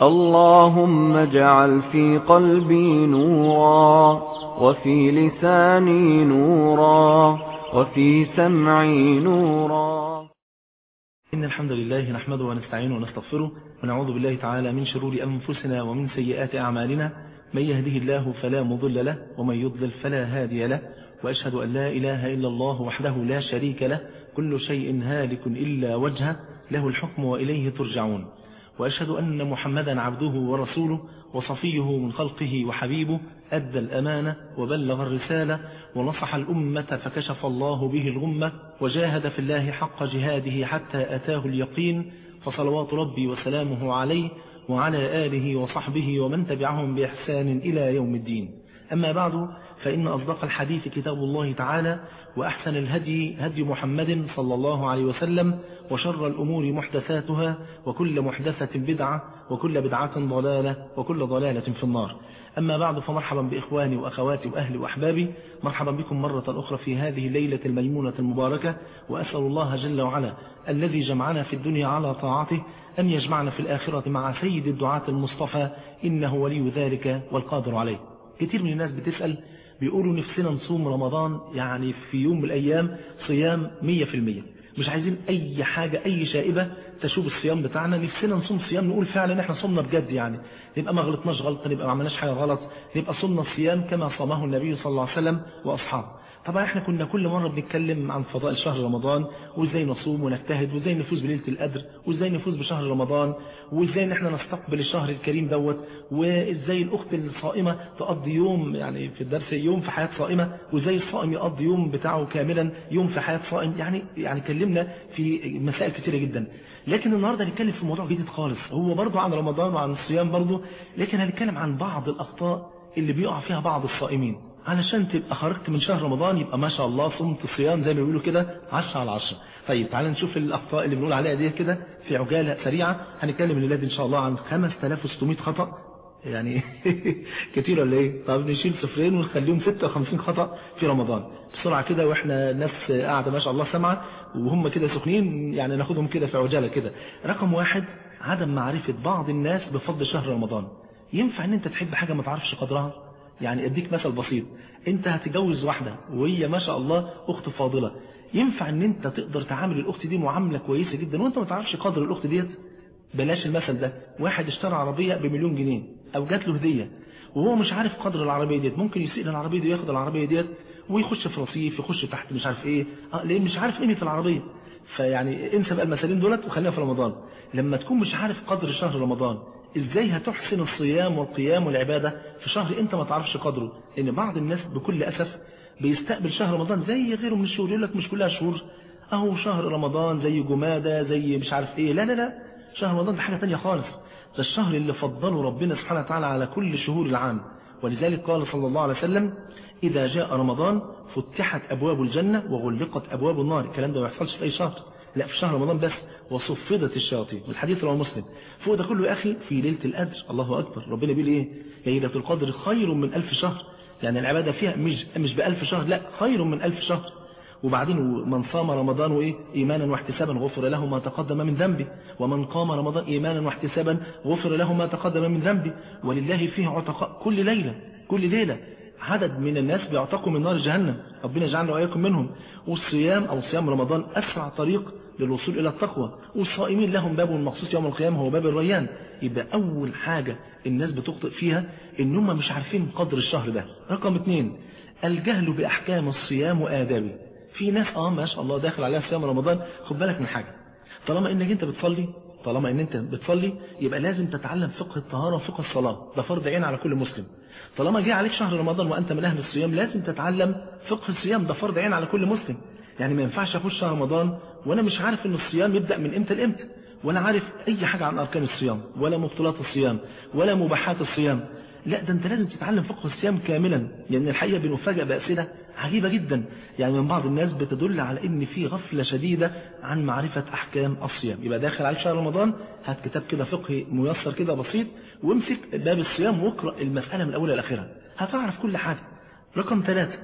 اللهم اجعل في قلبي نورا وفي لساني نورا وفي سمعي نورا إن الحمد لله نحمده ونستعينه ونستغفره ونعوذ بالله تعالى من شرور أنفسنا ومن سيئات أعمالنا من يهده الله فلا مضل له ومن يضلل فلا هادي له وأشهد أن لا إله إلا الله وحده لا شريك له كل شيء هالك إلا وجهه له الحكم وإليه ترجعون وأشهد أن محمدا عبده ورسوله وصفيه من خلقه وحبيبه أدى الأمانة وبلغ الرسالة ونصح الأمة فكشف الله به الغمة وجاهد في الله حق جهاده حتى أتاه اليقين فصلوات ربي وسلامه عليه وعلى آله وصحبه ومن تبعهم بإحسان إلى يوم الدين أما بعد فإن أصدق الحديث كتاب الله تعالى وأحسن الهدي هدي محمد صلى الله عليه وسلم وشر الأمور محدثاتها وكل محدثة بدعة وكل بدعة ضلالة وكل ضلالة في النار أما بعد فمرحبا بإخواني وأخواتي وأهلي وأحبابي مرحبا بكم مرة أخرى في هذه الليلة الميمونة المباركة وأسأل الله جل وعلا الذي جمعنا في الدنيا على طاعته أن يجمعنا في الآخرة مع سيد الدعاة المصطفى إنه ولي ذلك والقادر عليه كتير من الناس بتسأل بيقولوا نفسنا نصوم رمضان يعني في يوم من الأيام صيام مية في المية مش عايزين أي حاجة أي شائبة تشوف الصيام بتاعنا نفسنا نصوم صيام نقول فعلا احنا صمنا بجد يعني نبقى ما غلطناش غلطة نبقى ما عملناش حاجة غلط نبقى صمنا الصيام كما صامه النبي صلى الله عليه وسلم وأصحابه طبعا احنا كنا كل مرة بنتكلم عن فضائل شهر رمضان وازاي نصوم ونجتهد وازاي نفوز بليلة القدر وازاي نفوز بشهر رمضان وازاي ان احنا نستقبل الشهر الكريم دوت وازاي الاخت الصائمة تقضي يوم يعني في الدرس يوم في حياة صائمة وازاي الصائم يقضي يوم بتاعه كاملا يوم في حياة صائم يعني يعني كلمنا في مسائل كثيرة جدا لكن النهاردة هنتكلم في موضوع جديد خالص هو برضه عن رمضان وعن الصيام برضه لكن هنتكلم عن بعض الأخطاء اللي بيقع فيها بعض الصائمين علشان تبقى خرجت من شهر رمضان يبقى ما شاء الله صمت الصيام زي ما بيقولوا كده 10 على 10 طيب تعالى نشوف الأخطاء اللي بنقول عليها دي كده في عجالة سريعة هنتكلم الليلة إن شاء الله عن 5600 خطأ يعني كتير ولا ايه طب نشيل صفرين ونخليهم 56 خطأ في رمضان بسرعة كده واحنا ناس قاعدة ما شاء الله سمعة وهم كده سخنين يعني ناخدهم كده في عجالة كده رقم واحد عدم معرفة بعض الناس بفضل شهر رمضان ينفع ان انت تحب حاجة ما تعرفش قدرها يعني اديك مثل بسيط انت هتجوز واحدة وهي ما شاء الله اخت فاضلة ينفع ان انت تقدر تعامل الاخت دي معاملة كويسة جدا وانت ما تعرفش قدر الاخت ديت بلاش المثل ده واحد اشترى عربية بمليون جنيه او جات له هدية وهو مش عارف قدر العربية ديت ممكن يسيء للعربية دي وياخد العربية ديت ويخش في رصيف يخش تحت مش عارف ايه اه ليه مش عارف قيمة العربية فيعني انسى بقى المثالين دولت وخلينا في رمضان لما تكون مش عارف قدر شهر رمضان ازاي هتحسن الصيام والقيام والعبادة في شهر انت ما تعرفش قدره لان بعض الناس بكل اسف بيستقبل شهر رمضان زي غيره من الشهور يقول لك مش كلها شهور اهو شهر رمضان زي جمادة زي مش عارف ايه لا لا لا شهر رمضان ده حاجة تانية خالص ده الشهر اللي فضله ربنا سبحانه وتعالى على كل شهور العام ولذلك قال صلى الله عليه وسلم إذا جاء رمضان فتحت أبواب الجنة وغلقت أبواب النار الكلام ده ما يحصلش في أي شهر لا في شهر رمضان بس وصفدت الشياطين والحديث رواه مسلم فوق ده كله يا أخي في ليلة القدر الله أكبر ربنا بيقول إيه ليلة القدر خير من ألف شهر يعني العبادة فيها مش مش بألف شهر لا خير من ألف شهر وبعدين من صام رمضان وإيه إيمانا واحتسابا غفر له ما تقدم من ذنبه ومن قام رمضان إيمانا واحتسابا غفر له ما تقدم من ذنبه ولله فيه عتقاء كل ليلة كل ليلة عدد من الناس بيعتقوا من نار جهنم ربنا يجعلنا وإياكم منهم والصيام أو صيام رمضان أسرع طريق للوصول إلى التقوى والصائمين لهم باب مخصوص يوم القيامة هو باب الريان يبقى أول حاجة الناس بتخطئ فيها إن هم مش عارفين قدر الشهر ده رقم اثنين الجهل بأحكام الصيام وآدابه في ناس اه ما شاء الله داخل عليها صيام رمضان خد بالك من حاجة طالما انك انت بتصلي طالما ان انت بتصلي يبقى لازم تتعلم فقه الطهارة وفقه الصلاة ده فرض عين على كل مسلم طالما جه عليك شهر رمضان وانت من اهل الصيام لازم تتعلم فقه الصيام ده فرض عين على كل مسلم يعني ما ينفعش اخش شهر رمضان وانا مش عارف ان الصيام يبدأ من امتى لامتى ولا عارف اي حاجة عن اركان الصيام ولا مبطلات الصيام ولا مباحات الصيام لا ده انت لازم تتعلم فقه الصيام كاملا لان يعني الحقيقة بنفاجئ بأسئلة عجيبة جدا يعني من بعض الناس بتدل على ان في غفلة شديدة عن معرفة احكام الصيام يبقى داخل على شهر رمضان هات كتاب كده فقهي ميسر كده بسيط وامسك باب الصيام واقرأ المسألة من اولها لاخرها هتعرف كل حاجة رقم ثلاثة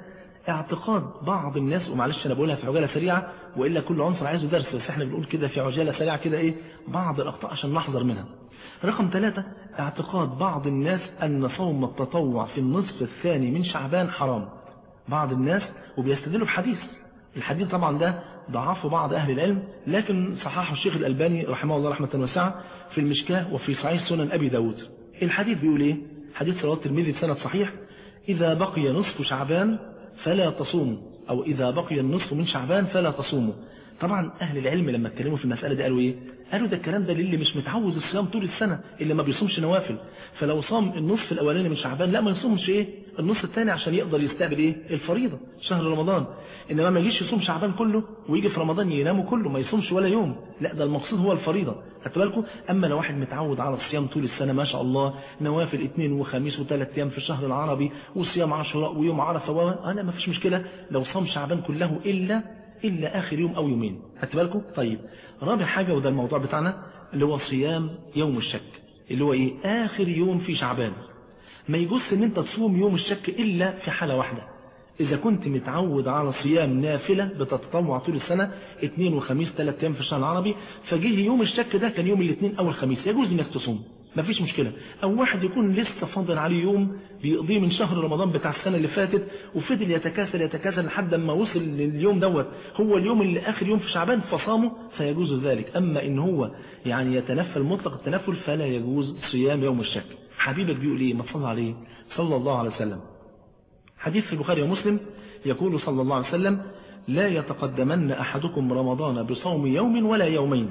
اعتقاد بعض الناس ومعلش انا بقولها في عجاله سريعه والا كل عنصر عايزه درس بس احنا بنقول كده في عجاله سريعه كده ايه بعض الاخطاء عشان نحذر منها رقم ثلاثة اعتقاد بعض الناس ان صوم التطوع في النصف الثاني من شعبان حرام بعض الناس وبيستدلوا بحديث الحديث طبعا ده ضعفه بعض أهل العلم لكن صححه الشيخ الألباني رحمه الله رحمة واسعة في المشكاة وفي صحيح سنن أبي داود الحديث بيقول إيه حديث رواه الترمذي بسند صحيح إذا بقي نصف شعبان فلا تصوموا أو إذا بقي النصف من شعبان فلا تصوموا طبعا أهل العلم لما اتكلموا في المسألة دي قالوا إيه قالوا ده الكلام ده للي مش متعود الصيام طول السنة اللي ما بيصومش نوافل فلو صام النصف الأولاني من شعبان لا ما يصومش إيه النص الثاني عشان يقدر يستقبل إيه الفريضة شهر رمضان إنما ما يجيش يصوم شعبان كله ويجي في رمضان يناموا كله ما يصومش ولا يوم لا ده المقصود هو الفريضة خدتوا بالكم أما لو واحد متعود على الصيام طول السنة ما شاء الله نوافل اثنين وخميس وثلاث أيام في الشهر العربي وصيام عاشوراء ويوم عرفة أنا ما فيش مشكلة لو صام شعبان كله إلا إلا آخر يوم أو يومين خدت بالكم طيب رابع حاجة وده الموضوع بتاعنا اللي هو صيام يوم الشك اللي هو إيه آخر يوم في شعبان ما يجوز ان انت تصوم يوم الشك الا في حالة واحدة اذا كنت متعود على صيام نافلة بتتطوع طول السنة اثنين وخميس ثلاث ايام في الشهر العربي فجه يوم الشك ده كان يوم الاثنين او الخميس يجوز انك تصوم مفيش مشكلة او واحد يكون لسه فاضل عليه يوم بيقضيه من شهر رمضان بتاع السنة اللي فاتت وفضل يتكاسل يتكاسل لحد ما وصل لليوم دوت هو اليوم اللي اخر يوم في شعبان فصامه فيجوز ذلك اما ان هو يعني يتنفل مطلق التنفل فلا يجوز صيام يوم الشك حبيبك بيقول ايه ما تصلى عليه صلى الله عليه وسلم حديث في البخاري ومسلم يقول صلى الله عليه وسلم لا يتقدمن أحدكم رمضان بصوم يوم ولا يومين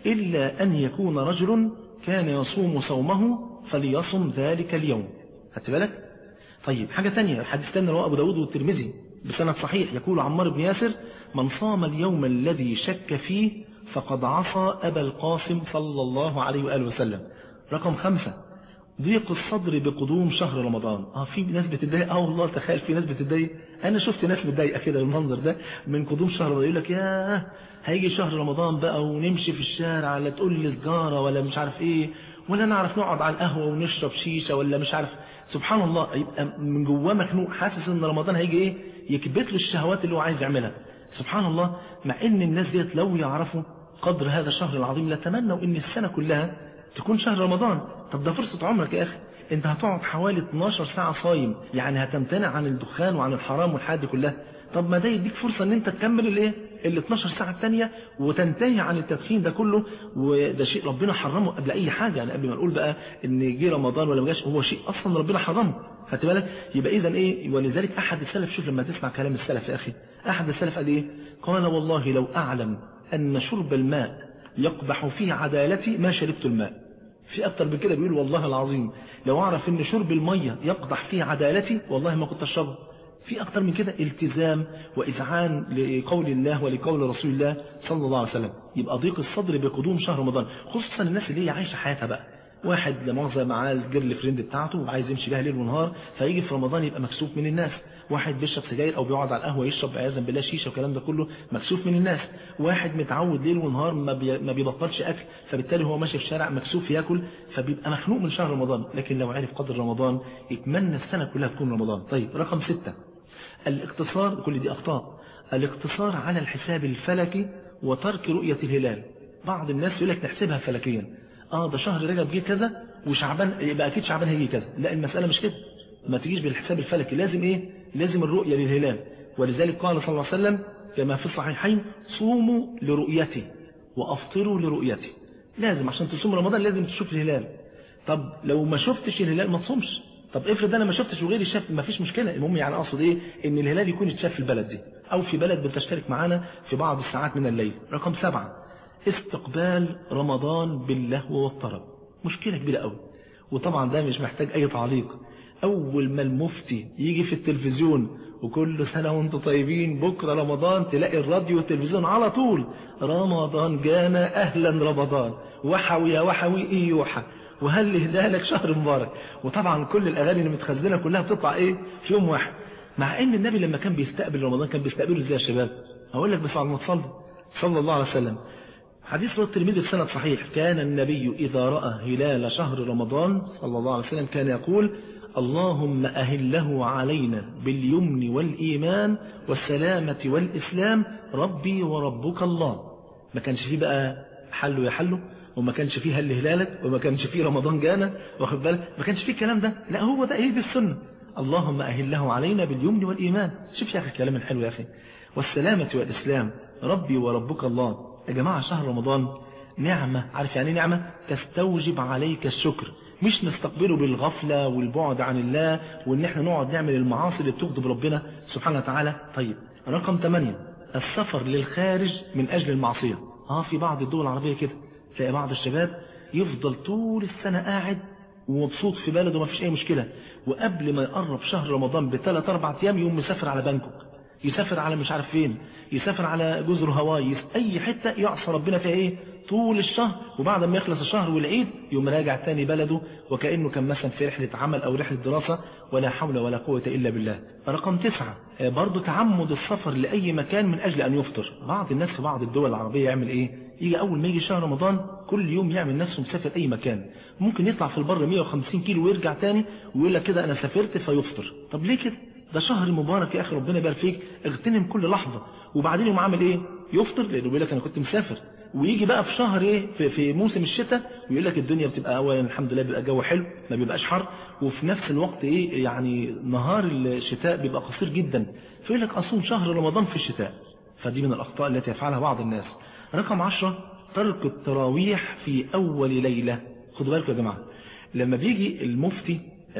إلا أن يكون رجل كان يصوم صومه فليصم ذلك اليوم خدت بالك طيب حاجة ثانية الحديث الثاني رواه أبو داود والترمذي بسند صحيح يقول عمار بن ياسر من صام اليوم الذي شك فيه فقد عصى أبا القاسم صلى الله عليه وآله وسلم رقم خمسة ضيق الصدر بقدوم شهر رمضان اه في ناس بتتضايق اه والله تخيل في ناس بتتضايق انا شفت ناس متضايقه كده المنظر ده من قدوم شهر رمضان يقول لك ياه هيجي شهر رمضان بقى ونمشي في الشارع لا تقول لي سجاره ولا مش عارف ايه ولا نعرف نقعد على القهوه ونشرب شيشه ولا مش عارف سبحان الله يبقى من جواه مخنوق حاسس ان رمضان هيجي ايه يكبت له الشهوات اللي هو عايز يعملها سبحان الله مع ان الناس ديت لو يعرفوا قدر هذا الشهر العظيم لتمنوا ان السنه كلها تكون شهر رمضان طب ده فرصة عمرك يا أخي انت هتقعد حوالي 12 ساعة صايم يعني هتمتنع عن الدخان وعن الحرام والحاجات دي كلها طب ما ده يديك فرصة ان انت تكمل الايه ال 12 ساعة الثانية وتنتهي عن التدخين ده كله وده شيء ربنا حرمه قبل اي حاجة يعني قبل ما نقول بقى ان جه رمضان ولا ما جاش هو شيء اصلا ربنا حرمه خدت بالك يبقى اذا ايه ولذلك احد السلف شوف لما تسمع كلام السلف يا اخي احد السلف قال ايه قال والله لو اعلم ان شرب الماء يقبح فيه عدالتي ما شربت الماء في أكتر من كده بيقول والله العظيم لو أعرف إن شرب المية يقضح فيه عدالتي والله ما كنت أشربه في أكتر من كده التزام وإذعان لقول الله ولقول رسول الله صلى الله عليه وسلم يبقى ضيق الصدر بقدوم شهر رمضان خصوصا الناس اللي هي عايشة حياتها بقى واحد لمؤاخذة معاه الجيرل فريند بتاعته وعايز يمشي بيها ليل ونهار فيجي في رمضان يبقى مكسوف من الناس واحد بيشرب سجاير او بيقعد على القهوه يشرب عياذا بالله شيشه والكلام ده كله مكسوف من الناس واحد متعود ليل ونهار ما, بي... ما بيبطلش اكل فبالتالي هو ماشي في الشارع مكسوف ياكل فبيبقى مخنوق من شهر رمضان لكن لو عرف قدر رمضان يتمنى السنه كلها تكون رمضان طيب رقم ستة الاقتصار كل دي اخطاء الاقتصار على الحساب الفلكي وترك رؤيه الهلال بعض الناس يقول لك نحسبها فلكيا اه ده شهر رجب جه كذا وشعبان يبقى اكيد شعبان هيجي كذا لا المساله مش كده ما تجيش بالحساب الفلكي لازم ايه لازم الرؤية للهلال ولذلك قال صلى الله عليه وسلم كما في الصحيحين صوموا لرؤيته وافطروا لرؤيته لازم عشان تصوم رمضان لازم تشوف الهلال طب لو ما شفتش الهلال ما تصومش طب افرض انا ما شفتش وغيري شاف ما فيش مشكله المهم يعني اقصد ايه ان الهلال يكون اتشاف في البلد دي او في بلد بتشترك معانا في بعض الساعات من الليل رقم سبعة استقبال رمضان باللهو والطرب مشكله كبيره قوي وطبعا ده مش محتاج اي تعليق اول ما المفتي يجي في التلفزيون وكل سنة وانتم طيبين بكرة رمضان تلاقي الراديو والتلفزيون على طول رمضان جانا اهلا رمضان وحوي يا وحوي ايه يوحى وهل هلالك شهر مبارك وطبعا كل الاغاني اللي متخزنه كلها بتطلع ايه في يوم واحد مع ان النبي لما كان بيستقبل رمضان كان بيستقبله ازاي يا شباب هقول لك بس على ما تصلي صلى الله عليه وسلم حديث رواه الترمذي في سند صحيح كان النبي اذا راى هلال شهر رمضان صلى الله عليه وسلم كان يقول اللهم أهله علينا باليمن والإيمان والسلامة والإسلام ربي وربك الله ما كانش فيه بقى حله يحله وما كانش فيه هل هلالك وما كانش فيه رمضان جانا واخد بالك ما كانش فيه الكلام ده لا هو ده ايه دي السنه اللهم أهله علينا باليمن والإيمان شوف يا أخي الكلام الحلو يا أخي والسلامة والإسلام ربي وربك الله يا جماعة شهر رمضان نعمة عارف يعني نعمة تستوجب عليك الشكر مش نستقبله بالغفلة والبعد عن الله وان احنا نقعد نعمل المعاصي اللي بتغضب ربنا سبحانه وتعالى طيب رقم 8 السفر للخارج من اجل المعصية اه في بعض الدول العربية كده تلاقي بعض الشباب يفضل طول السنة قاعد ومبسوط في بلده وما فيش اي مشكلة وقبل ما يقرب شهر رمضان بثلاث اربع ايام يوم مسافر على بانكوك يسافر على مش عارف فين يسافر على جزر هاواي اي حتة يعصى ربنا فيها ايه طول الشهر وبعد ما يخلص الشهر والعيد يوم راجع تاني بلده وكأنه كان مثلا في رحلة عمل او رحلة دراسة ولا حول ولا قوة الا بالله رقم تسعة برضو تعمد السفر لأي مكان من أجل أن يفطر بعض الناس في بعض الدول العربية يعمل إيه يجي أول ما يجي شهر رمضان كل يوم يعمل نفسه مسافر أي مكان ممكن يطلع في البر 150 كيلو ويرجع تاني ويقول لك كده أنا سافرت فيفطر طب ليه كده ده شهر مبارك يا أخي ربنا يبارك فيك اغتنم كل لحظة وبعدين يوم عامل إيه يفطر لأنه بيقول لك أنا كنت مسافر ويجي بقى في شهر ايه في, في موسم الشتاء ويقول لك الدنيا بتبقى اولا الحمد لله بيبقى جو حلو ما بيبقاش حر وفي نفس الوقت ايه يعني نهار الشتاء بيبقى قصير جدا فيقول لك اصوم شهر رمضان في الشتاء فدي من الاخطاء التي يفعلها بعض الناس رقم عشرة ترك التراويح في اول ليلة خدوا بالكم يا جماعة لما بيجي المفتي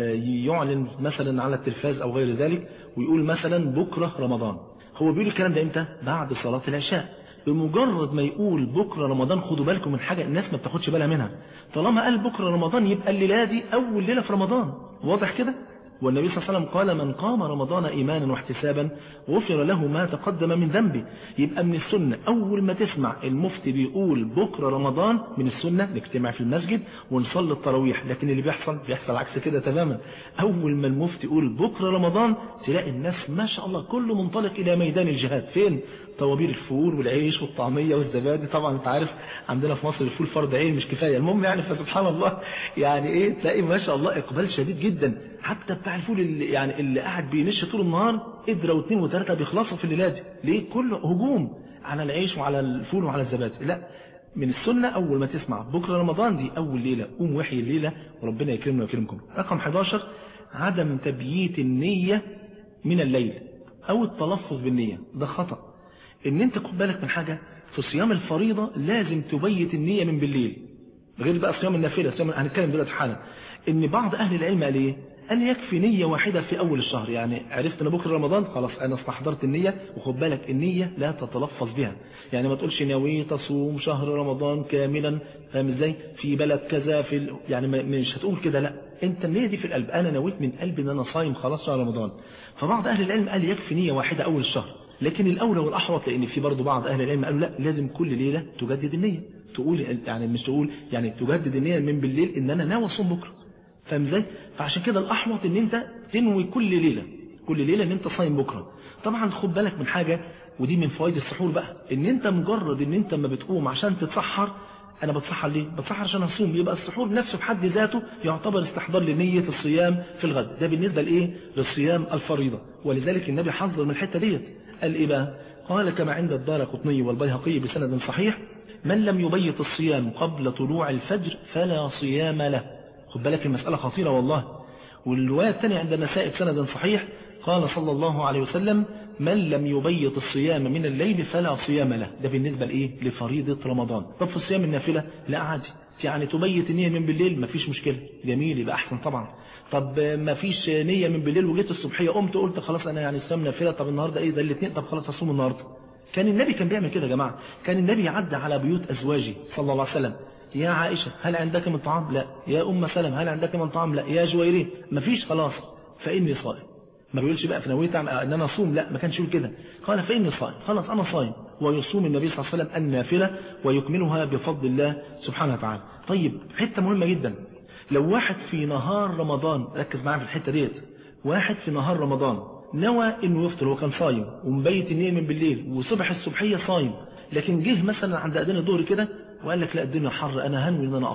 يعلن مثلا على التلفاز او غير ذلك ويقول مثلا بكرة رمضان هو بيقول الكلام ده امتى بعد صلاة العشاء بمجرد ما يقول بكرة رمضان خدوا بالكم من حاجة الناس ما بتاخدش بالها منها طالما قال بكرة رمضان يبقى الليلة دي أول ليلة في رمضان واضح كده والنبي صلى الله عليه وسلم قال من قام رمضان إيمانا واحتسابا غفر له ما تقدم من ذنبه يبقى من السنة أول ما تسمع المفتي بيقول بكرة رمضان من السنة نجتمع في المسجد ونصلي التراويح لكن اللي بيحصل بيحصل عكس كده تماما أول ما المفتي يقول بكرة رمضان تلاقي الناس ما شاء الله كله منطلق إلى ميدان الجهاد فين طوابير الفول والعيش والطعمية والزبادي طبعا انت عارف عندنا في مصر الفول فرض عين مش كفاية المهم يعني فسبحان الله يعني ايه تلاقي ما شاء الله اقبال شديد جدا حتى بتاع الفول اللي يعني اللي قاعد بينش طول النهار قدرة واثنين وثلاثة بيخلصوا في الليلة دي ليه كله هجوم على العيش وعلى الفول وعلى الزبادي لا من السنة أول ما تسمع بكرة رمضان دي أول ليلة قوم وحي الليلة وربنا يكرمنا ويكرمكم رقم 11 عدم تبييت النية من الليل أو التلفظ بالنية ده خطأ ان انت خد بالك من حاجة في صيام الفريضة لازم تبيت النية من بالليل غير بقى صيام النافلة صيام هنتكلم دلوقتي حالا ان بعض اهل العلم قال ايه قال يكفي نية واحدة في اول الشهر يعني عرفت ان بكرة رمضان خلاص انا استحضرت النية وخد بالك النية لا تتلفظ بها يعني ما تقولش نويت اصوم شهر رمضان كاملا فاهم ازاي في بلد كذا في ال... يعني مش هتقول كده لا انت النية دي في القلب انا نويت من قلبي ان انا صايم خلاص شهر رمضان فبعض اهل العلم قال يكفي نية واحدة اول الشهر لكن الأولى والأحوط لأن في برضه بعض أهل العلم قالوا لا لازم كل ليلة تجدد النية تقول يعني مش تقول يعني تجدد النية من بالليل إن أنا ناوي أصوم بكرة فاهم ازاي؟ فعشان كده الأحوط إن أنت تنوي كل ليلة كل ليلة إن أنت صايم بكرة طبعا خد بالك من حاجة ودي من فوائد السحور بقى إن أنت مجرد إن أنت ما بتقوم عشان تتسحر أنا بتسحر ليه؟ بتسحر عشان أصوم يبقى السحور نفسه في حد ذاته يعتبر استحضار لنية الصيام في الغد ده بالنسبة لإيه؟ للصيام الفريضة ولذلك النبي حذر من الحتة ديت قال إيه بقى؟ قال كما عند الدار قطني والبيهقي بسند صحيح من لم يبيت الصيام قبل طلوع الفجر فلا صيام له خد بالك المسألة خطيرة والله والرواية الثانية عند النساء بسند صحيح قال صلى الله عليه وسلم من لم يبيت الصيام من الليل فلا صيام له ده بالنسبة لإيه لفريضة رمضان طب في الصيام النافلة لا عادي يعني تبيت النية من بالليل مفيش مشكلة جميل يبقى أحسن طبعا طب ما فيش نية من بالليل وجيت الصبحية قمت قلت خلاص أنا يعني الصيام نافلة طب النهاردة إيه ده الاثنين طب خلاص هصوم النهاردة كان النبي كان بيعمل كده يا جماعة كان النبي يعدى على بيوت أزواجه صلى الله عليه وسلم يا عائشة هل عندك من طعام لا يا أم سلم هل عندك من طعام لا يا جويرين مفيش خلاص فإني صائم ما بيقولش بقى في نويت ان انا اصوم لا ما كانش يقول كده قال فاني صائم خلاص انا صائم ويصوم النبي صلى الله عليه وسلم النافله ويكملها بفضل الله سبحانه وتعالى طيب حته مهمه جدا لو واحد في نهار رمضان ركز معايا في الحته ديت واحد في نهار رمضان نوى انه يفطر هو كان صايم ومبيت النية من بالليل وصبح الصبحيه صايم لكن جه مثلا عند اذان الظهر كده وقال لك لا الدنيا حر انا هنوي ان انا افطر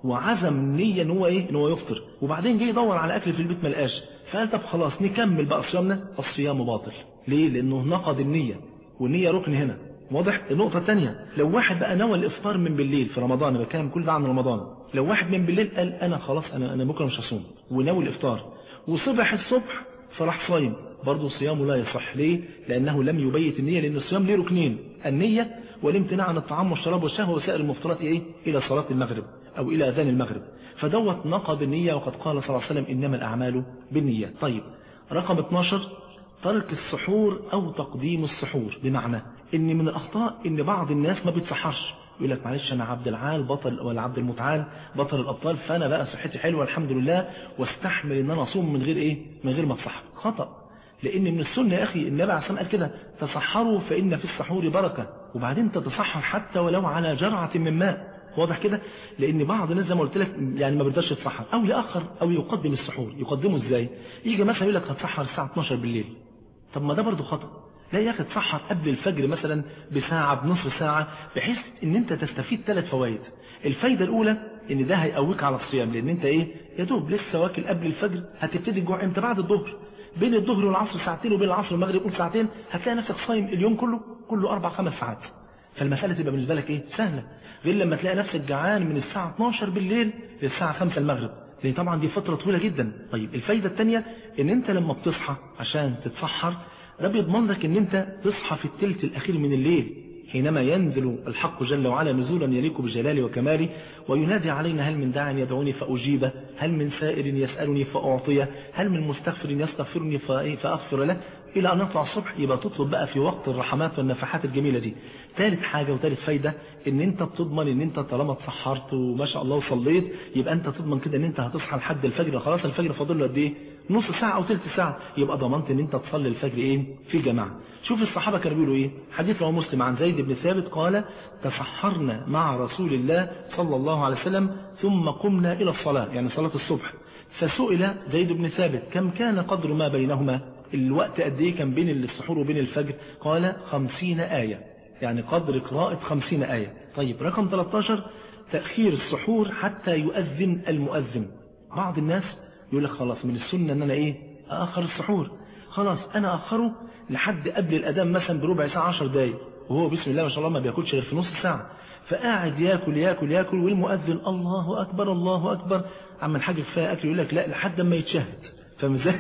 وعزم نية ان هو ايه ان هو يفطر وبعدين جه يدور على اكل في البيت ما لقاش فقال طب خلاص نكمل بقى صيامنا الصيام باطل ليه لانه نقض النية والنية ركن هنا واضح النقطة الثانية لو واحد بقى نوى الافطار من بالليل في رمضان انا بتكلم كل ده عن رمضان لو واحد من بالليل قال انا خلاص انا انا بكره مش هصوم وناوي الافطار وصبح الصبح فراح صايم برضه صيامه لا يصح ليه لانه لم يبيت النية لان الصيام ليه ركنين النية والامتناع عن الطعام والشراب والشهوة وسائر المفطرات ايه الى صلاة المغرب او الى اذان المغرب فدوت نقض النية وقد قال صلى الله عليه وسلم انما الاعمال بالنية طيب رقم 12 ترك السحور او تقديم السحور بمعنى ان من الاخطاء ان بعض الناس ما بيتصحرش يقول لك معلش انا عبد العال بطل ولا عبد المتعال بطل الابطال فانا بقى صحتي حلوه الحمد لله واستحمل ان انا اصوم من غير ايه من غير ما اتسحر خطا لان من السنه يا اخي النبي عليه الصلاه والسلام قال كده تصحروا فان في السحور بركه وبعدين تتصحر حتى ولو على جرعه من ماء واضح كده لان بعض الناس زي ما قلت لك يعني ما بيرضاش يتسحر او ياخر او يقدم السحور يقدمه ازاي يجي مثلا يقول لك هتسحر الساعه 12 بالليل طب ما ده برضه خطأ لا يا اخي تسحر قبل الفجر مثلا بساعة بنصف ساعة بحيث ان انت تستفيد ثلاث فوائد الفايدة الاولى ان ده هيقويك على الصيام لان انت ايه يا دوب لسه واكل قبل الفجر هتبتدي الجوع امتى بعد الظهر بين الظهر والعصر ساعتين وبين العصر والمغرب قول ساعتين هتلاقي نفسك صايم اليوم كله كله اربع خمس ساعات فالمسألة تبقى بالنسبة لك ايه سهلة غير لما تلاقي نفسك جعان من الساعة 12 بالليل للساعة 5 المغرب لان طبعا دي فترة طويلة جدا طيب الفايدة الثانية ان انت لما بتصحى عشان تتسحر ده بيضمن لك ان انت تصحى في الثلث الاخير من الليل حينما ينزل الحق جل وعلا نزولا يليق بجلاله وكماله وينادي علينا هل من داع يدعوني فأجيبه هل من سائر يسألني فأعطيه هل من مستغفر يستغفرني فأغفر له إلى أن نطلع الصبح يبقى تطلب بقى في وقت الرحمات والنفحات الجميلة دي ثالث حاجة وثالث فايدة ان انت بتضمن ان انت طالما اتسحرت وما شاء الله وصليت يبقى انت تضمن كده ان انت هتصحى لحد الفجر خلاص الفجر فاضل له قد ايه نص ساعة او ثلث ساعة يبقى ضمنت ان انت تصلي الفجر ايه في جماعة شوف الصحابة كانوا بيقولوا ايه حديث رواه مسلم عن زيد بن ثابت قال تسحرنا مع رسول الله صلى الله عليه وسلم ثم قمنا الى الصلاة يعني صلاة الصبح فسئل زيد بن ثابت كم كان قدر ما بينهما الوقت قد ايه كان بين السحور وبين الفجر قال خمسين آية يعني قدر قراءة خمسين آية طيب رقم 13 تأخير السحور حتى يؤذن المؤذن بعض الناس يقول لك خلاص من السنة ان انا ايه اخر السحور خلاص انا اخره لحد قبل الاذان مثلا بربع ساعة 10 دقايق وهو بسم الله ما شاء الله ما بياكلش غير في نص ساعة فقاعد ياكل ياكل ياكل والمؤذن الله اكبر الله اكبر عم الحاج كفايه اكل يقول لك لا لحد ما يتشهد فاهم ازاي؟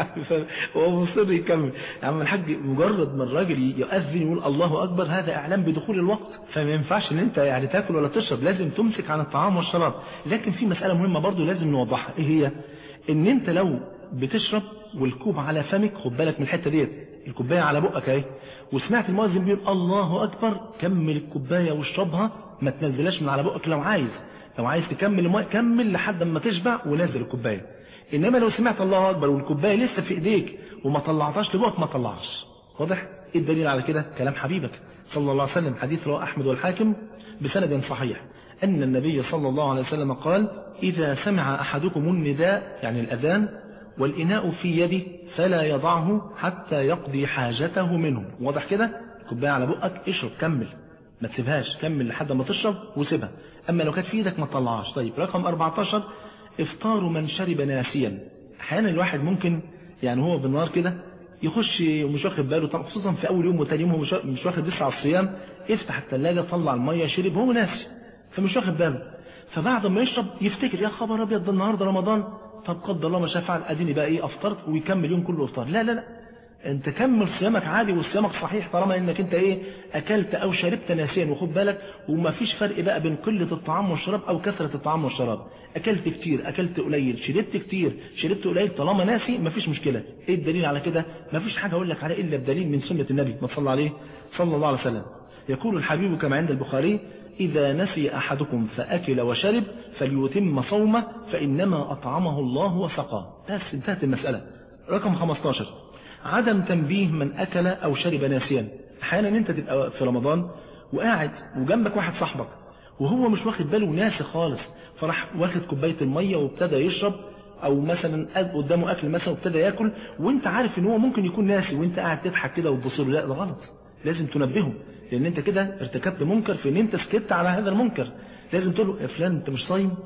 هو مصر يكمل يا عم الحاج مجرد ما الراجل يؤذن يقول الله اكبر هذا اعلام بدخول الوقت فما ينفعش ان انت يعني تاكل ولا تشرب لازم تمسك عن الطعام والشراب لكن في مساله مهمه برضو لازم نوضحها ايه هي؟ ان انت لو بتشرب والكوب على فمك خد بالك من الحته ديت الكوبايه على بقك اهي وسمعت المؤذن بيقول الله اكبر كمل الكوبايه واشربها ما تنزلهاش من على بقك لو عايز لو عايز تكمل الماء كمل لحد ما تشبع ونزل الكوبايه انما لو سمعت الله اكبر والكوبايه لسه في ايديك وما طلعتهاش لبقك ما طلعش واضح ايه الدليل على كده كلام حبيبك صلى الله عليه وسلم حديث رواه احمد والحاكم بسند صحيح ان النبي صلى الله عليه وسلم قال اذا سمع احدكم النداء يعني الاذان والاناء في يده فلا يضعه حتى يقضي حاجته منه واضح كده الكوبايه على بقك اشرب كمل ما تسيبهاش كمل لحد ما تشرب وسيبها اما لو كانت في ايدك ما تطلعهاش طيب رقم 14 افطار من شرب ناسيا احيانا الواحد ممكن يعني هو بالنهار كده يخش ومش واخد باله طبعا خصوصا في اول يوم وتاني يوم هو مش واخد لسه على الصيام يفتح الثلاجه طلع الميه شرب هو ناسي فمش واخد باله فبعد ما يشرب يفتكر يا خبر ابيض ده النهارده رمضان طب قدر الله ما شاء فعل اديني بقى ايه افطرت ويكمل يوم كله افطار لا لا لا انت كمل صيامك عادي وصيامك صحيح طالما انك انت ايه اكلت او شربت ناسيا وخد بالك وما فيش فرق بقى بين قلة الطعام والشراب او كثرة الطعام والشراب اكلت كتير اكلت قليل شربت كتير شربت قليل طالما ناسي ما فيش مشكلة ايه الدليل على كده ما فيش حاجة اقول لك عليه الا بدليل من سنة النبي ما صلى عليه صلى الله عليه وسلم يقول الحبيب كما عند البخاري إذا نسي أحدكم فأكل وشرب فليتم صومه فإنما أطعمه الله وسقاه بس انتهت المسألة رقم 15 عدم تنبيه من أكل أو شرب ناسيا أحيانا أنت تبقى في رمضان وقاعد وجنبك واحد صاحبك وهو مش واخد باله ناسي خالص فراح واخد كوباية المية وابتدى يشرب او مثلا قدامه اكل مثلا وابتدى ياكل وانت عارف ان هو ممكن يكون ناسي وانت قاعد تضحك كده وتبص له لا ده غلط لازم تنبهه لان انت كده ارتكبت منكر في ان انت سكت على هذا المنكر لازم تقول له يا فلان انت مش صايم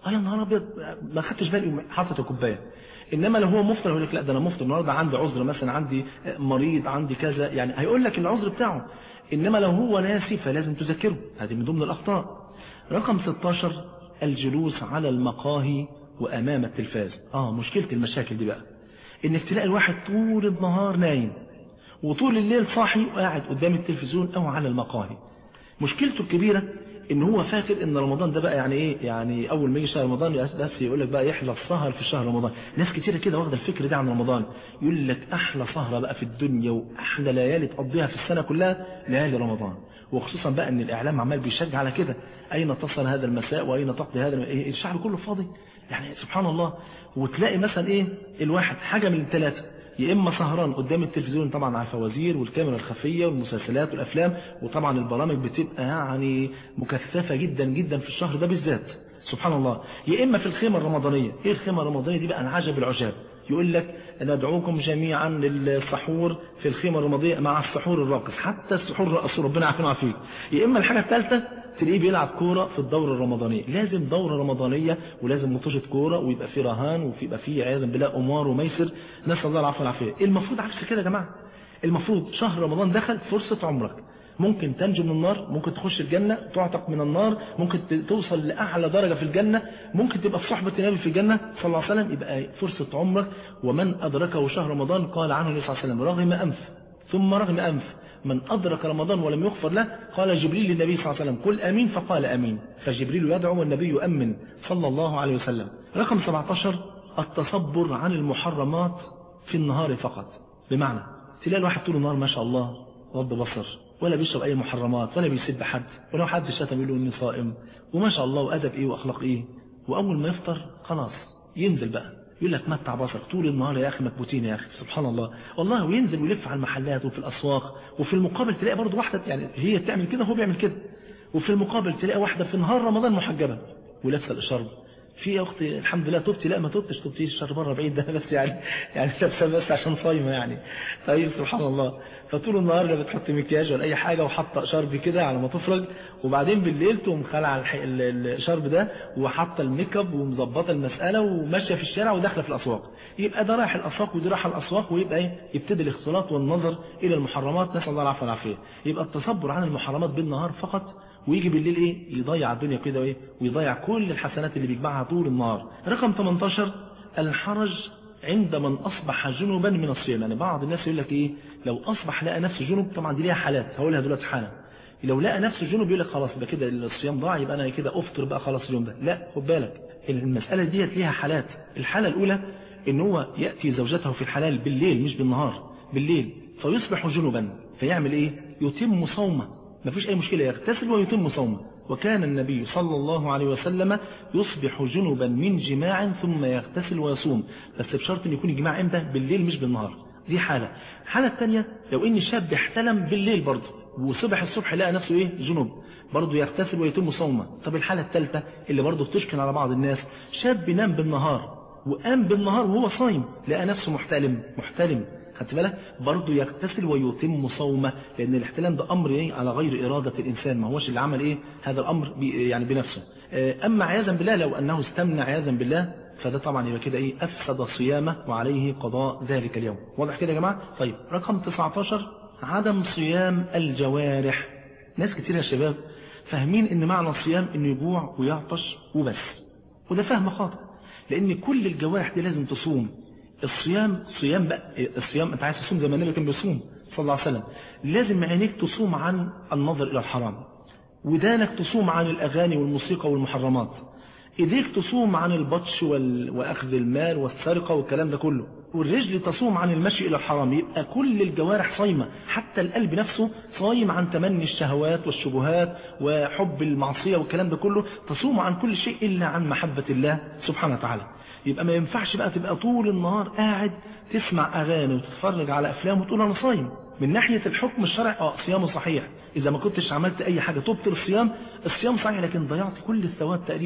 اه يا نهار ابيض ما خدتش بالي حاطط الكوبايه انما لو هو مفطر يقول لك لا ده انا مفطر النهارده عندي عذر مثلا عندي مريض عندي كذا يعني هيقول لك العذر بتاعه انما لو هو ناسي فلازم تذكره هذه من ضمن الاخطاء رقم 16 الجلوس على المقاهي وامام التلفاز اه مشكله المشاكل دي بقى انك تلاقي الواحد طول النهار نايم وطول الليل صاحي وقاعد قدام التلفزيون او على المقاهي مشكلته الكبيره ان هو فاكر ان رمضان ده بقى يعني ايه يعني اول ما يجي شهر رمضان بس يقول لك بقى يحلى السهر في شهر رمضان ناس كتيره كده واخده الفكر ده عن رمضان يقول لك احلى سهره بقى في الدنيا واحلى ليالي تقضيها في السنه كلها ليالي رمضان وخصوصا بقى ان الاعلام عمال بيشجع على كده اين تصل هذا المساء واين تقضي هذا إيه الشعب كله فاضي يعني سبحان الله وتلاقي مثلا ايه الواحد حاجه من الثلاثه يا اما سهران قدام التلفزيون طبعا على الفوازير والكاميرا الخفيه والمسلسلات والافلام وطبعا البرامج بتبقى يعني مكثفه جدا جدا في الشهر ده بالذات سبحان الله يا اما في الخيمه الرمضانيه ايه الخيمه الرمضانيه دي بقى العجب العجاب يقول لك ندعوكم جميعا للسحور في الخيمه الرمضانيه مع السحور الراقص حتى السحور الراقص ربنا عافينا وعافيك يا اما الحاجه الثالثه تلاقيه بيلعب كوره في الدوره الرمضانيه لازم دوره رمضانيه ولازم مطوشه كوره ويبقى في رهان ويبقى في عياذا بالله قمار وميسر نسال الله العفو والعافيه المفروض عكس كده يا جماعه المفروض شهر رمضان دخل فرصه عمرك ممكن تنجو من النار ممكن تخش الجنة تعتق من النار ممكن توصل لأعلى درجة في الجنة ممكن تبقى في صحبة النبي في الجنة صلى الله عليه وسلم يبقى فرصة عمرك ومن أدركه شهر رمضان قال عنه النبي صلى الله عليه وسلم رغم أنف ثم رغم أنف من أدرك رمضان ولم يغفر له قال جبريل للنبي صلى الله عليه وسلم قل أمين فقال أمين فجبريل يدعو والنبي يؤمن صلى الله عليه وسلم رقم 17 التصبر عن المحرمات في النهار فقط بمعنى تلاقي الواحد طول النهار ما شاء الله غض بصر ولا بيشرب أي محرمات ولا بيسب حد ولو حد شتم يقول له إني صائم وما شاء الله وأدب إيه وأخلاق إيه وأول ما يفطر خلاص ينزل بقى يقول لك متع بصرك طول النهار يا أخي مكبوتين يا أخي سبحان الله والله وينزل ويلف على المحلات وفي الأسواق وفي المقابل تلاقي برضه واحدة يعني هي بتعمل كده وهو بيعمل كده وفي المقابل تلاقي واحدة في نهار رمضان محجبة ولابسه الإشارة في يا اختي الحمد لله تبتي لا ما تبتش تبتي الشهر بره بعيد ده بس يعني يعني لابسه بس عشان صايمه يعني طيب سبحان الله فطول النهار لا بتحط مكياج ولا اي حاجه وحاطه شرب كده على ما تفرج وبعدين بالليل تقوم خلع الشرب ده وحاطه الميك اب ومظبطه المساله وماشيه في الشارع وداخله في الاسواق يبقى ده رايح الاسواق ودي رايحه الاسواق ويبقى ايه يبتدي الاختلاط والنظر الى المحرمات نسال الله العفو والعافيه يبقى التصبر عن المحرمات بالنهار فقط ويجي بالليل ايه يضيع الدنيا كده ايه ويضيع كل الحسنات اللي بيجمعها طول النهار رقم 18 الحرج عند من اصبح جنبا من الصيام يعني بعض الناس يقول لك ايه لو اصبح لقى نفسه جنب طبعا دي ليها حالات هقولها دلوقتي حالا لو لقى نفسه جنب يقول لك خلاص يبقى كده الصيام ضاع يبقى انا كده افطر بقى خلاص اليوم ده لا خد بالك المساله ديت ليها حالات الحاله الاولى ان هو ياتي زوجته في الحلال بالليل مش بالنهار بالليل فيصبح جنبا فيعمل ايه يتم صومه ما فيش أي مشكلة يغتسل ويتم صومه وكان النبي صلى الله عليه وسلم يصبح جنبا من جماع ثم يغتسل ويصوم بس بشرط ان يكون الجماع امتى بالليل مش بالنهار دي حالة الحالة الثانية لو ان شاب احتلم بالليل برضه وصبح الصبح لقى نفسه ايه جنوب برضه يغتسل ويتم صومه طب الحالة الثالثة اللي برضه بتشكل على بعض الناس شاب نام بالنهار وقام بالنهار وهو صايم لقى نفسه محتلم محتلم خدت بالك برضه يغتسل ويتم صومه لان الاحتلام ده امر ايه على غير اراده الانسان ما هوش اللي عمل ايه هذا الامر بي يعني بنفسه اما عياذا بالله لو انه استمنى عياذا بالله فده طبعا يبقى كده ايه افسد صيامه وعليه قضاء ذلك اليوم واضح كده يا جماعه طيب رقم 19 عدم صيام الجوارح ناس كتير يا شباب فاهمين ان معنى الصيام انه يجوع ويعطش وبس وده فهم خاطئ لان كل الجوارح دي لازم تصوم الصيام صيام بقى الصيام انت عايز تصوم زي ما النبي كان بيصوم صلى الله عليه وسلم لازم عينيك تصوم عن النظر الى الحرام ودانك تصوم عن الاغاني والموسيقى والمحرمات ايديك تصوم عن البطش وال... واخذ المال والسرقه والكلام ده كله والرجل تصوم عن المشي الى الحرام يبقى كل الجوارح صايمه حتى القلب نفسه صايم عن تمني الشهوات والشبهات وحب المعصيه والكلام ده كله تصوم عن كل شيء الا عن محبه الله سبحانه وتعالى يبقى ما ينفعش بقى تبقى طول النهار قاعد تسمع اغاني وتتفرج على افلام وتقول انا صايم من ناحية الحكم الشرعي اه صيامه صحيح اذا ما كنتش عملت اي حاجة تبطل الصيام الصيام صحيح لكن ضيعت كل الثواب تقريبا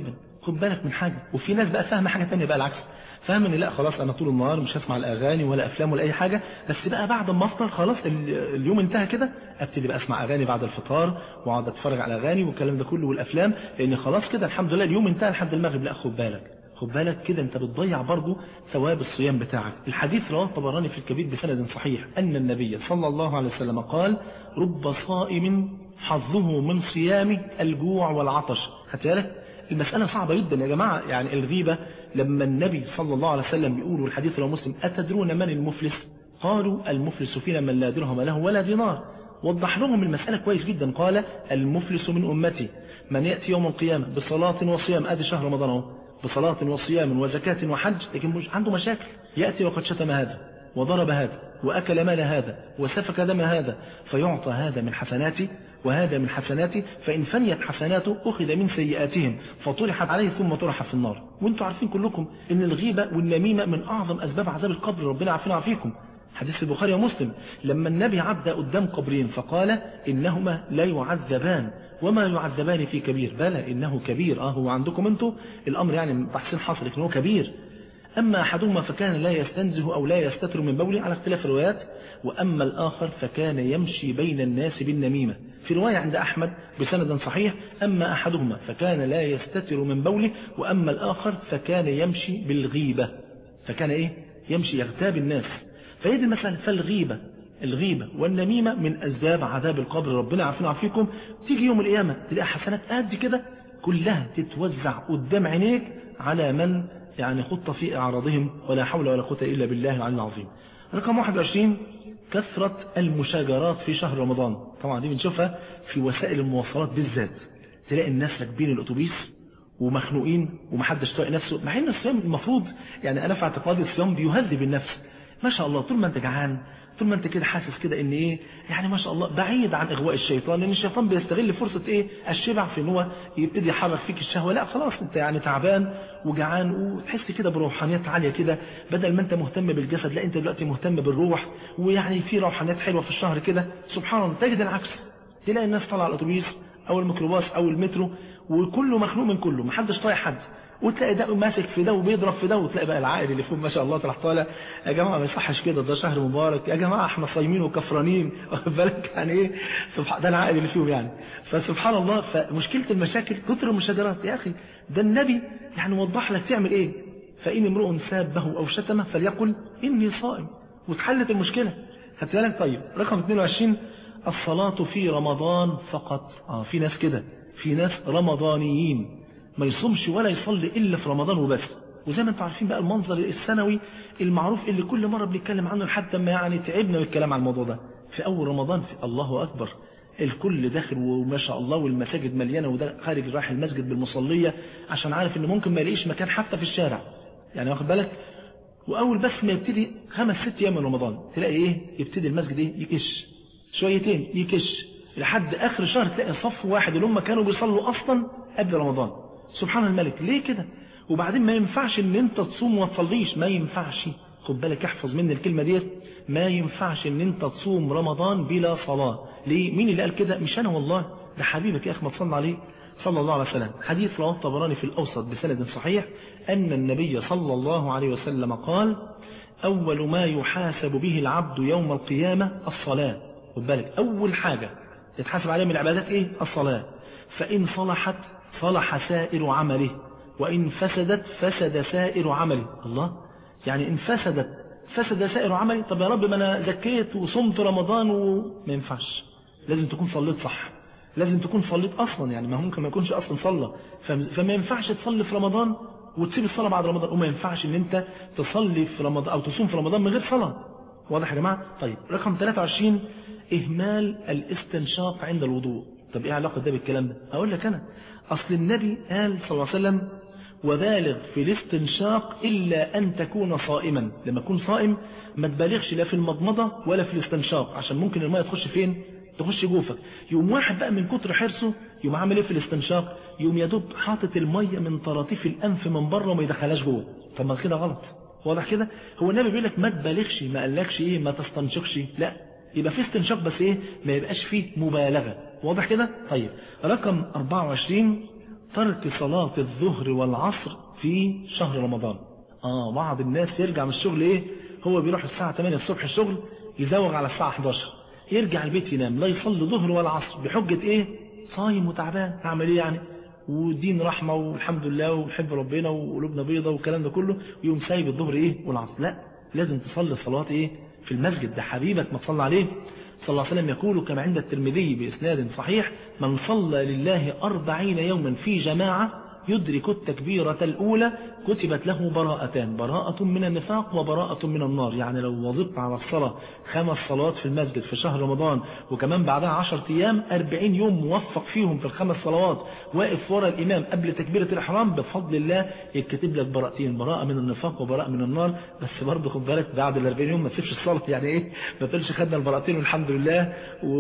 خد بالك من حاجة وفي ناس بقى فاهمة حاجة تانية بقى العكس فاهم ان لا خلاص انا طول النهار مش هسمع الاغاني ولا افلام ولا اي حاجة بس بقى بعد ما افطر خلاص اليوم انتهى كده ابتدي بقى اسمع اغاني بعد الفطار واقعد اتفرج على اغاني والكلام ده كله والافلام لان خلاص كده الحمد لله اليوم انتهى لحد المغرب لا خد بالك خد بالك كده انت بتضيع برضه ثواب الصيام بتاعك الحديث رواه الطبراني في الكبير بسند صحيح ان النبي صلى الله عليه وسلم قال رب صائم حظه من صيامه الجوع والعطش خدت بالك المسألة صعبة جدا يا جماعة يعني الغيبة لما النبي صلى الله عليه وسلم بيقول والحديث لو مسلم أتدرون من المفلس قالوا المفلس فينا من لا درهم له ولا دينار وضح لهم المسألة كويس جدا قال المفلس من أمتي من يأتي يوم القيامة بصلاة وصيام أدي شهر رمضان اهو بصلاة وصيام وزكاة وحج لكن مش عنده مشاكل يأتي وقد شتم هذا وضرب هذا وأكل مال هذا وسفك دم هذا فيعطى هذا من حسناته وهذا من حسناته فإن فنيت حسناته أخذ من سيئاتهم فطرحت عليه ثم طرح في النار وانتم عارفين كلكم ان الغيبة والنميمة من أعظم أسباب عذاب القبر ربنا عافينا وعافيكم حديث البخاري ومسلم لما النبي عدى قدام قبرين فقال إنهما لا يعذبان وما يعذبان في كبير بلى إنه كبير آه هو عندكم انتم الأمر يعني تحسين حصل لكن هو كبير أما أحدهما فكان لا يستنزه أو لا يستتر من بوله على اختلاف الروايات وأما الآخر فكان يمشي بين الناس بالنميمة في رواية عند أحمد بسند صحيح أما أحدهما فكان لا يستتر من بوله وأما الآخر فكان يمشي بالغيبة فكان إيه يمشي يغتاب الناس فهي دي المسألة فالغيبة الغيبة والنميمة من أسباب عذاب القبر ربنا عافينا وعافيكم تيجي يوم القيامة تلاقي حسنات قد كده كلها تتوزع قدام عينيك على من يعني خط في أعراضهم ولا حول ولا قوة إلا بالله العلي العظيم رقم 21 كثرة المشاجرات في شهر رمضان طبعا دي بنشوفها في وسائل المواصلات بالذات تلاقي الناس راكبين الأتوبيس ومخنوقين ومحدش طايق نفسه مع ان الصيام المفروض يعني انا في اعتقادي الصيام بيهذب النفس ما شاء الله طول ما انت جعان طول ما انت كده حاسس كده ان ايه يعني ما شاء الله بعيد عن اغواء الشيطان لان الشيطان بيستغل فرصة ايه الشبع في ان هو يبتدي يحرك فيك الشهوة لا خلاص انت يعني تعبان وجعان وتحس كده بروحانيات عالية كده بدل ما انت مهتم بالجسد لا انت دلوقتي مهتم بالروح ويعني في روحانيات حلوة في الشهر كده سبحان الله تجد العكس تلاقي الناس طالعه على الاتوبيس او الميكروباص او المترو وكله مخنوق من كله محدش طايق حد وتلاقي ده ماسك في ده وبيضرب في ده وتلاقي بقى العائل اللي فوق ما شاء الله تروح طالع يا جماعه ما يصحش كده ده شهر مبارك يا جماعه احنا صايمين وكفرانين واخد بالك يعني ايه سبحان ده العائل اللي فيهم يعني فسبحان الله فمشكله المشاكل كتر المشاجرات يا اخي ده النبي يعني وضح لك تعمل ايه فان امرؤ سابه او شتمه فليقل اني صائم واتحلت المشكله خدت بالك طيب رقم 22 الصلاه في رمضان فقط اه في ناس كده في ناس رمضانيين ما يصومش ولا يصلي إلا في رمضان وبس وزي ما انتم عارفين بقى المنظر السنوي المعروف اللي كل مرة بنتكلم عنه لحد ما يعني تعبنا بالكلام عن الموضوع ده في أول رمضان في الله أكبر الكل داخل وما شاء الله والمساجد مليانة وده خارج رايح المسجد بالمصلية عشان عارف ان ممكن ما يلاقيش مكان حتى في الشارع يعني واخد بالك وأول بس ما يبتدي خمس ست أيام من رمضان تلاقي إيه يبتدي المسجد إيه يكش شويتين يكش لحد آخر شهر تلاقي صف واحد اللي هم كانوا بيصلوا أصلا قبل رمضان سبحان الملك ليه كده وبعدين ما ينفعش ان انت تصوم وما تصليش ما ينفعش خد بالك احفظ مني الكلمة ديت ما ينفعش ان انت تصوم رمضان بلا صلاة ليه مين اللي قال كده مش انا والله ده حبيبك يا اخي ما تصلى عليه صلى الله عليه وسلم حديث رواه الطبراني في الاوسط بسند صحيح ان النبي صلى الله عليه وسلم قال اول ما يحاسب به العبد يوم القيامة الصلاة خد بالك اول حاجة يتحاسب عليه من العبادات ايه الصلاة فان صلحت صلح سائر عمله وإن فسدت فسد سائر عمله الله يعني إن فسدت فسد سائر عملي طب يا رب ما أنا زكيت وصمت رمضان وما ينفعش لازم تكون صليت صح لازم تكون صليت أصلا يعني ما ممكن ما يكونش أصلا صلى فما ينفعش تصلي في رمضان وتسيب الصلاة بعد رمضان وما ينفعش ان انت تصلي في رمضان او تصوم في رمضان من غير صلاة واضح يا جماعة طيب رقم 23 اهمال الاستنشاق عند الوضوء طب ايه علاقة ده بالكلام ده اقول لك انا أصل النبي قال صلى الله عليه وسلم وبالغ في الاستنشاق إلا أن تكون صائما لما تكون صائم ما تبالغش لا في المضمضة ولا في الاستنشاق عشان ممكن الماء تخش فين تخش جوفك يقوم واحد بقى من كتر حرصه يقوم عامل ايه في الاستنشاق يقوم يدوب حاطط المية من طراطيف الأنف من بره وما يدخلهاش جوه طب ما كده غلط واضح كده هو النبي بيقول لك ما تبالغش ما قالكش ايه ما تستنشقش لا يبقى في استنشاق بس ايه ما يبقاش فيه مبالغة واضح كده طيب رقم 24 ترك صلاة الظهر والعصر في شهر رمضان اه بعض الناس يرجع من الشغل ايه هو بيروح الساعة 8 الصبح الشغل يزوغ على الساعة 11 يرجع البيت ينام لا يصلي ظهر ولا عصر بحجة ايه صايم وتعبان اعمل ايه يعني ودين رحمة والحمد لله ونحب ربنا وقلوبنا بيضة والكلام ده كله ويوم سايب الظهر ايه والعصر لا لازم تصلي صلوات ايه في المسجد ده حبيبك ما تصلى عليه صلى الله عليه وسلم يقول كما عند الترمذي بإسناد صحيح من صلى لله أربعين يوما في جماعة يدرك التكبيرة الأولى كتبت له براءتان براءة من النفاق وبراءة من النار يعني لو وظبت على الصلاة خمس صلوات في المسجد في شهر رمضان وكمان بعدها عشر أيام أربعين يوم موفق فيهم في الخمس صلوات واقف ورا الإمام قبل تكبيرة الإحرام بفضل الله يتكتب لك براءتين براءة من النفاق وبراءة من النار بس برضه خد بالك بعد الأربعين يوم ما تسيبش الصلاة يعني إيه ما تقولش خدنا البراءتين والحمد لله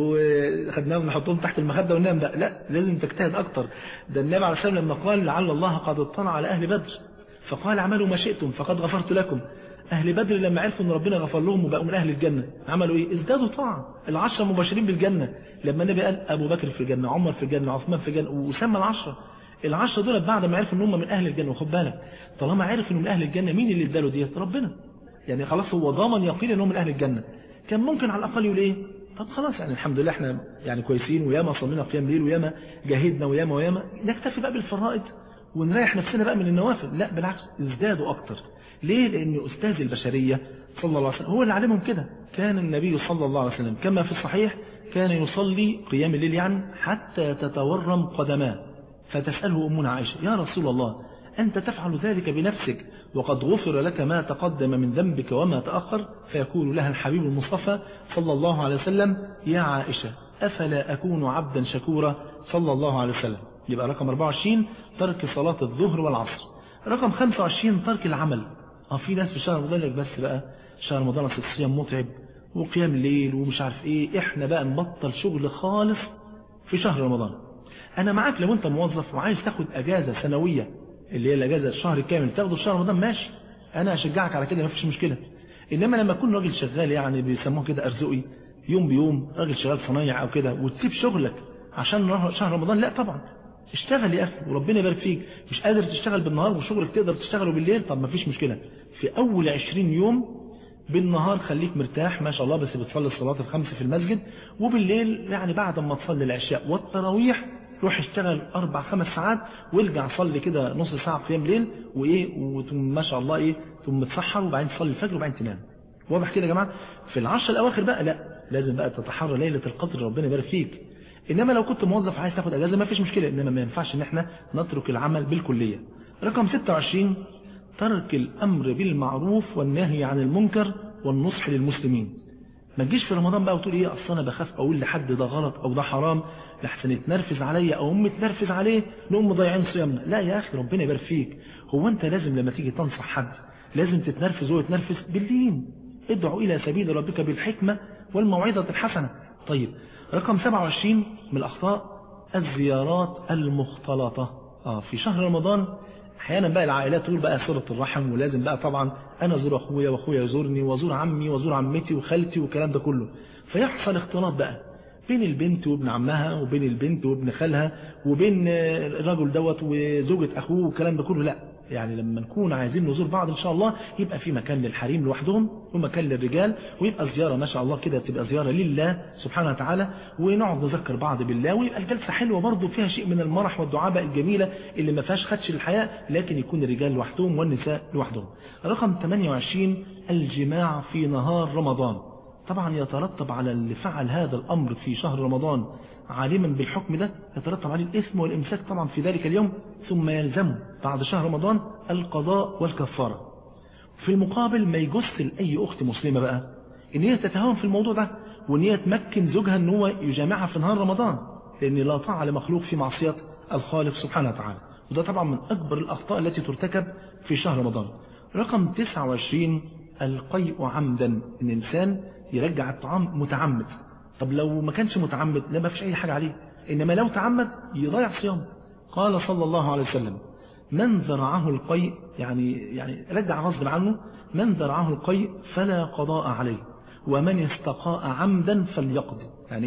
وخدناهم نحطهم تحت المخدة وننام لا لا لازم تجتهد أكتر ده النبي عليه الصلاة والسلام لما قال لعل الله قد اطلع على أهل بدر فقال اعملوا ما شئتم فقد غفرت لكم أهل بدر لما عرفوا أن ربنا غفر لهم وبقوا من أهل الجنة عملوا إيه ازدادوا طاعة العشرة مباشرين بالجنة لما النبي قال أبو بكر في الجنة عمر في الجنة عثمان في الجنة وسمى العشرة العشرة دول بعد ما عرفوا ان هم من أهل الجنة وخد بالك طالما عرف انه من أهل الجنة مين اللي اداله ديت ربنا يعني خلاص هو ضامن يقين انه من أهل الجنة كان ممكن على الأقل يقول إيه طب خلاص يعني الحمد لله احنا يعني كويسين وياما صلينا قيام ليل وياما جاهدنا وياما وياما نكتفي بقى بالفرائض ونريح نفسنا بقى من النوافل لا بالعكس ازدادوا أكتر ليه لأن أستاذ البشرية صلى الله عليه وسلم هو اللي علمهم كده كان النبي صلى الله عليه وسلم كما في الصحيح كان يصلي قيام الليل يعني حتى تتورم قدماه فتسأله أمنا عائشة يا رسول الله أنت تفعل ذلك بنفسك وقد غفر لك ما تقدم من ذنبك وما تأخر فيقول لها الحبيب المصطفى صلى الله عليه وسلم يا عائشة أفلا أكون عبدا شكورا صلى الله عليه وسلم يبقى رقم 24 ترك صلاة الظهر والعصر رقم 25 ترك العمل اه في ناس في شهر رمضان لك بس بقى شهر رمضان اصل الصيام متعب وقيام الليل ومش عارف ايه احنا بقى نبطل شغل خالص في شهر رمضان انا معاك لو انت موظف وعايز تاخد اجازة سنوية اللي هي الاجازة الشهر الكامل تاخده في شهر رمضان ماشي انا اشجعك على كده مفيش مشكلة انما لما اكون راجل شغال يعني بيسموه كده ارزقي يوم بيوم راجل شغال صنايع او كده وتسيب شغلك عشان شهر رمضان لا طبعا اشتغل يا اخي وربنا يبارك فيك مش قادر تشتغل بالنهار وشغلك تقدر تشتغله بالليل طب ما فيش مشكلة في اول 20 يوم بالنهار خليك مرتاح ما شاء الله بس بتصلي الصلاة الخمس في المسجد وبالليل يعني بعد ما تصلي العشاء والتراويح روح اشتغل اربع خمس ساعات وارجع صلي كده نص ساعة قيام ليل وايه وثم ما شاء الله ايه ثم تسحر وبعدين تصلي الفجر وبعدين تنام واضح كده يا جماعة في العشر الاواخر بقى لا لازم بقى تتحرى ليلة القدر ربنا يبارك فيك انما لو كنت موظف عايز تاخد اجازة ما فيش مشكلة انما ما ينفعش ان احنا نترك العمل بالكلية رقم 26 ترك الامر بالمعروف والنهي عن المنكر والنصح للمسلمين ما تجيش في رمضان بقى وتقول ايه اصل انا بخاف اقول لحد ده غلط او ده حرام لحسن يتنرفز عليا او امي تنرفز عليه نقوم مضيعين صيامنا لا يا اخي ربنا يبارك فيك هو انت لازم لما تيجي تنصح حد لازم تتنرفز وهو يتنرفز باللين ادعو الى سبيل ربك بالحكمة والموعظة الحسنة طيب رقم 27 من الاخطاء الزيارات المختلطة اه في شهر رمضان احيانا بقى العائلات تقول بقى صلة الرحم ولازم بقى طبعا انا ازور اخويا واخويا يزورني وازور عمي وازور عمتي وخالتي والكلام ده كله فيحصل اختلاط بقى بين البنت وابن عمها وبين البنت وابن خالها وبين الرجل دوت وزوجة اخوه والكلام ده كله لا يعني لما نكون عايزين نزور بعض ان شاء الله يبقى في مكان للحريم لوحدهم ومكان للرجال ويبقى زيارة ما شاء الله كده تبقى زيارة لله سبحانه وتعالى ونقعد نذكر بعض بالله ويبقى الجلسة حلوة برضه فيها شيء من المرح والدعابة الجميلة اللي ما فيهاش خدش الحياة لكن يكون الرجال لوحدهم والنساء لوحدهم رقم 28 الجماع في نهار رمضان طبعا يترتب على اللي فعل هذا الأمر في شهر رمضان عالما بالحكم ده يترتب عليه الإثم والإمساك طبعا في ذلك اليوم ثم يلزمه بعد شهر رمضان القضاء والكفارة في المقابل ما يجوز لأي أخت مسلمة بقى إن هي تتهاون في الموضوع ده وإن هي تمكن زوجها إن هو يجامعها في نهار رمضان لأن لا طاعة لمخلوق في معصية الخالق سبحانه وتعالى وده طبعا من أكبر الأخطاء التي ترتكب في شهر رمضان رقم 29 القيء عمدا إن الإنسان يرجع الطعام متعمد طب لو ما كانش متعمد لا ما فيش أي حاجة عليه إنما لو تعمد يضيع صيام قال صلى الله عليه وسلم من ذرعه القيء يعني يعني رجع غصب عنه من ذرعه القيء فلا قضاء عليه ومن استقاء عمدا فليقضي يعني ايه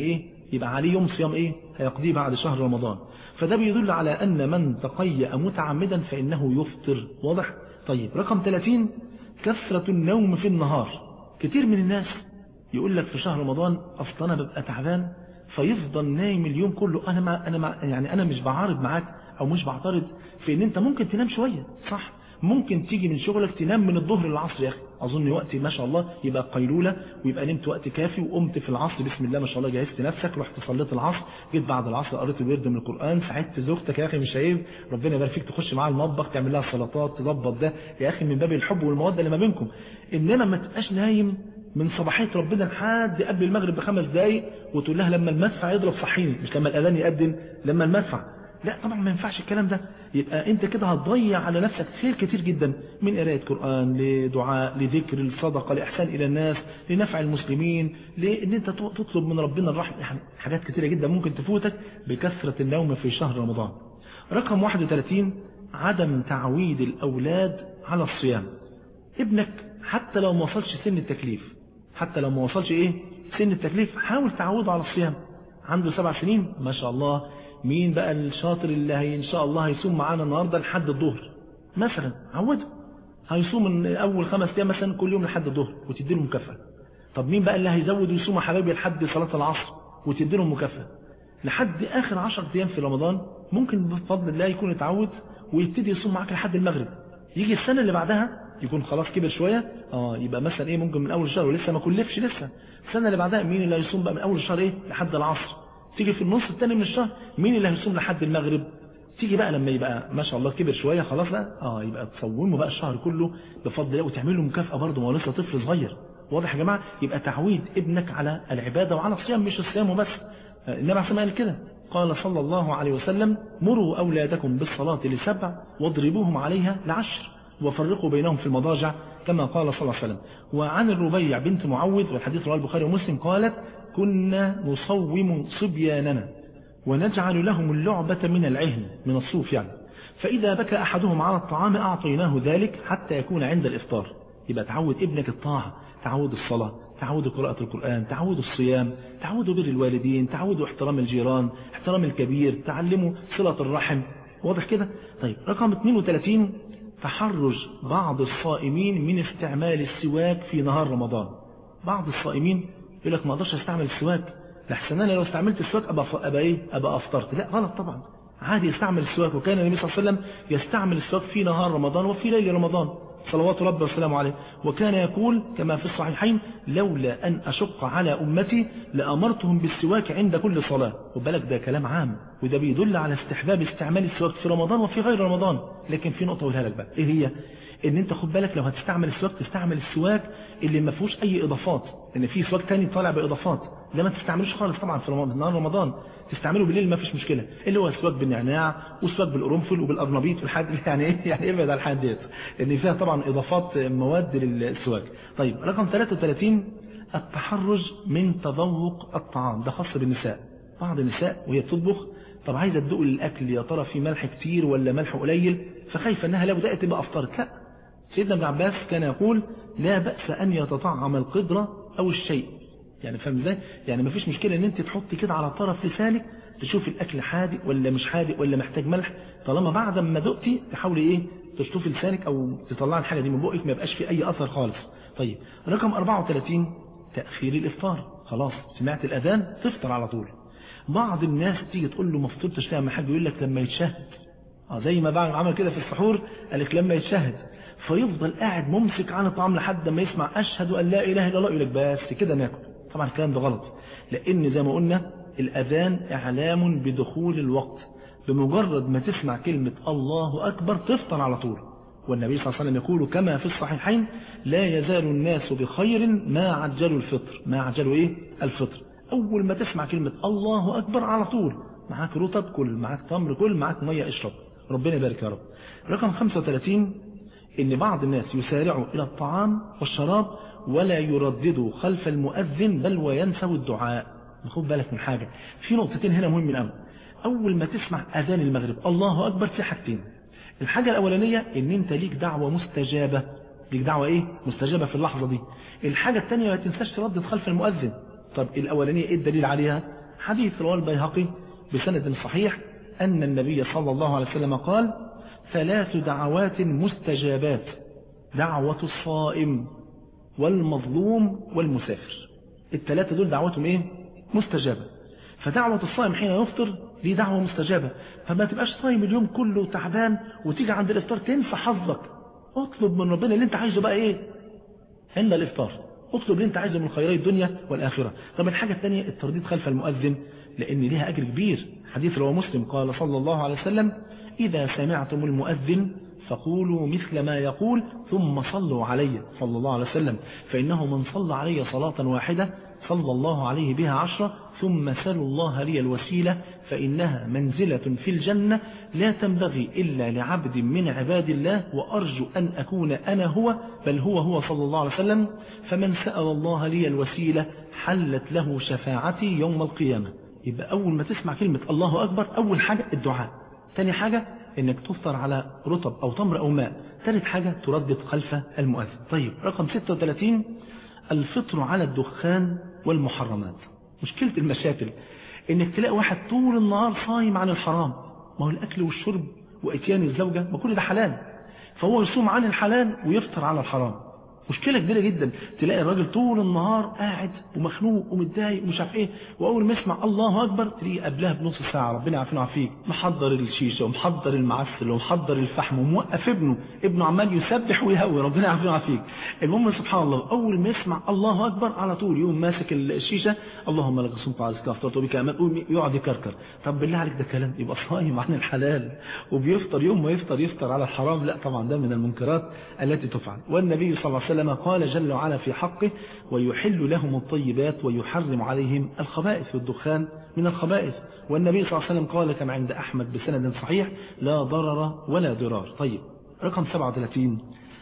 يبقى عليه يوم صيام ايه هيقضيه بعد شهر رمضان فده بيدل على ان من تقيأ متعمدا فانه يفطر واضح طيب رقم 30 كثرة النوم في النهار كتير من الناس يقول لك في شهر رمضان اصل انا ببقى تعبان فيفضل نايم اليوم كله انا ما انا ما يعني انا مش بعارض معاك او مش بعترض في ان انت ممكن تنام شويه صح ممكن تيجي من شغلك تنام من الظهر للعصر يا اخي اظن وقت ما شاء الله يبقى قيلوله ويبقى نمت وقت كافي وقمت في العصر بسم الله ما شاء الله جهزت نفسك رحت صليت العصر جيت بعد العصر قريت الورد من القران ساعدت زوجتك يا اخي مش عيب ربنا يبارك فيك تخش معاها المطبخ تعمل لها سلطات تظبط ده يا اخي من باب الحب والموده اللي ما بينكم انما ما تبقاش نايم من صباحيه ربنا لحد قبل المغرب بخمس دقايق وتقول لها لما المدفع يضرب صحيني مش لما الاذان يأذن لما المدفع لا طبعا ما ينفعش الكلام ده يبقى انت كده هتضيع على نفسك خير كتير جدا من قرايه قران لدعاء لذكر لصدقه لاحسان الى الناس لنفع المسلمين لان انت تطلب من ربنا الرحمه يعني حاجات كتيره جدا ممكن تفوتك بكثره النوم في شهر رمضان رقم 31 عدم تعويد الاولاد على الصيام ابنك حتى لو ما وصلش سن التكليف حتى لو ما وصلش ايه سن التكليف حاول تعوده على الصيام عنده سبع سنين ما شاء الله مين بقى الشاطر اللي هي ان شاء الله هيصوم معانا النهارده لحد الظهر مثلا عوده هيصوم من اول خمس ايام مثلا كل يوم لحد الظهر وتدي له مكافاه طب مين بقى اللي هيزود ويصوم يا حبايبي لحد صلاه العصر وتدي له مكافاه لحد اخر 10 ايام في رمضان ممكن بفضل الله يكون اتعود ويبتدي يصوم معاك لحد المغرب يجي السنه اللي بعدها يكون خلاص كبر شويه اه يبقى مثلا ايه ممكن من اول الشهر ولسه ما كلفش لسه السنه اللي بعدها مين اللي هيصوم بقى من اول الشهر ايه لحد العصر تيجي في النص الثاني من الشهر مين اللي هيصوم لحد المغرب تيجي بقى لما يبقى ما شاء الله كبر شويه خلاص بقى اه يبقى تصومه بقى الشهر كله بفضل الله وتعمل له مكافاه برضه ما هو لسه طفل صغير واضح يا جماعه يبقى تعويد ابنك على العباده وعلى الصيام مش الصيام وبس النبي عليه قال كده قال صلى الله عليه وسلم مروا اولادكم بالصلاه لسبع واضربوهم عليها لعشر وفرقوا بينهم في المضاجع كما قال صلى الله عليه وسلم وعن الربيع بنت معوذ والحديث رواه البخاري ومسلم قالت كنا نصوم صبياننا ونجعل لهم اللعبة من العهن من الصوف يعني فإذا بكى أحدهم على الطعام أعطيناه ذلك حتى يكون عند الإفطار يبقى تعود ابنك الطاعة تعود الصلاة تعود قراءة القرآن تعود الصيام تعود بر الوالدين تعود احترام الجيران احترام الكبير تعلمه صلة الرحم واضح كده طيب رقم 32 تحرج بعض الصائمين من استعمال السواك في نهار رمضان بعض الصائمين يقول لك ما اقدرش استعمل السواك لحسن انا لو استعملت السواك ابقى ابقى ايه ابقى افطرت لا غلط طبعا عادي يستعمل السواك وكان النبي صلى الله عليه وسلم يستعمل السواك في نهار رمضان وفي ليل رمضان صلوات ربي وسلامه عليه وكان يقول كما في الصحيحين لولا أن أشق على أمتي لأمرتهم بالسواك عند كل صلاة وبالك ده كلام عام وده بيدل على استحباب استعمال السواك في رمضان وفي غير رمضان لكن في نقطة أقولها لك بقى إيه هي ان انت خد بالك لو هتستعمل السواك تستعمل السواك اللي ما فيهوش اي اضافات لان في سواك تاني طالع باضافات ده ما تستعملوش خالص طبعا في رمضان نهار رمضان تستعمله بالليل ما فيش مشكله اللي هو السواك بالنعناع والسواك بالقرنفل وبالقرنبيط والحاجات يعني ايه يعني ابعد عن الحاجات ديت لان فيها طبعا اضافات مواد للسواك طيب رقم 33 التحرج من تذوق الطعام ده خاص بالنساء بعض النساء وهي بتطبخ طب عايزه تدوق الاكل يا ترى في ملح كتير ولا ملح قليل فخايفه انها لو دقت تبقى افطرت لا سيدنا ابن عباس كان يقول لا بأس أن يتطعم القدرة أو الشيء يعني فاهم ازاي؟ يعني مفيش مشكلة ان انت تحط كده على طرف لسانك تشوف الاكل حادق ولا مش حادق ولا محتاج ملح طالما بعد ما دقتي تحاولي ايه تشطفي لسانك او تطلعي الحاجة دي من بقك ما يبقاش في اي اثر خالص طيب رقم 34 تأخير الافطار خلاص سمعت الاذان تفطر على طول بعض الناس تيجي تقول له ما فطرتش لما حد يقول لك لما يتشهد اه زي ما بعمل عمل كده في السحور قال لك لما يتشهد فيفضل قاعد ممسك عن الطعام لحد ما يسمع أشهد أن لا إله إلا الله يقول لك بس كده ناكل طبعا الكلام ده غلط لأن زي ما قلنا الأذان إعلام بدخول الوقت بمجرد ما تسمع كلمة الله أكبر تفطر على طول والنبي صلى الله عليه وسلم يقول كما في الصحيحين لا يزال الناس بخير ما عجلوا الفطر ما عجلوا إيه الفطر أول ما تسمع كلمة الله أكبر على طول معاك رطب كل معاك تمر كل معاك مية اشرب ربنا يبارك يا رب رقم 35 ان بعض الناس يسارعوا الى الطعام والشراب ولا يرددوا خلف المؤذن بل وينسوا الدعاء خد بالك من حاجة في نقطتين هنا مهمين قوي اول ما تسمع اذان المغرب الله اكبر في حاجتين الحاجة الاولانية ان انت ليك دعوة مستجابة ليك دعوة ايه مستجابة في اللحظة دي الحاجة الثانية ما تنساش تردد خلف المؤذن طب الاولانية ايه الدليل عليها حديث رواه البيهقي بسند صحيح أن النبي صلى الله عليه وسلم قال ثلاث دعوات مستجابات دعوة الصائم والمظلوم والمسافر الثلاثة دول دعوتهم ايه مستجابة فدعوة الصائم حين يفطر دي دعوة مستجابة فما تبقاش صايم اليوم كله تعبان وتيجي عند الافطار تنسى حظك اطلب من ربنا اللي انت عايزه بقى ايه عند الافطار اطلب اللي انت عايزه من خيري الدنيا والاخره طب الحاجه الثانيه الترديد خلف المؤذن لان ليها اجر كبير حديث رواه مسلم قال صلى الله عليه وسلم اذا سمعتم المؤذن فقولوا مثل ما يقول ثم صلوا علي صلى الله عليه وسلم فإنه من صلى علي صلاة واحدة صلى الله عليه بها عشرة ثم سلوا الله لي الوسيلة فإنها منزلة في الجنة لا تنبغي إلا لعبد من عباد الله وأرجو أن أكون أنا هو بل هو هو صلى الله عليه وسلم فمن سأل الله لي الوسيلة حلت له شفاعتي يوم القيامة يبقى أول ما تسمع كلمة الله أكبر أول حاجة الدعاء ثاني حاجة انك تفطر على رطب او تمر او ماء ثالث حاجة تردد خلف المؤذن طيب رقم 36 الفطر على الدخان والمحرمات مشكلة المشاكل انك تلاقي واحد طول النهار صايم عن الحرام ما هو الاكل والشرب واتيان الزوجة ما كل ده حلال فهو يصوم عن الحلال ويفطر على الحرام مشكلة كبيرة جدا تلاقي الراجل طول النهار قاعد ومخنوق ومتضايق ومش عارف ايه واول ما يسمع الله اكبر تلاقيه قبلها بنص ساعة ربنا يعافينا ويعافيك محضر الشيشة ومحضر المعسل ومحضر الفحم وموقف ابنه ابنه عمال يسبح ويهوي ربنا يعافينا ويعافيك المهم سبحان الله اول ما يسمع الله اكبر على طول يقوم ماسك الشيشة اللهم لك صمت على افطرت بك امان يقعد يكركر طب بالله عليك ده كلام يبقى صايم عن الحلال وبيفطر يوم ما يفطر يفطر على الحرام لا طبعا ده من المنكرات التي تفعل والنبي صلى الله عليه وسلم قال جل وعلا في حقه ويحل لهم الطيبات ويحرم عليهم الخبائث والدخان من الخبائث والنبي صلى الله عليه وسلم قال كما عند أحمد بسند صحيح لا ضرر ولا ضرار طيب رقم 37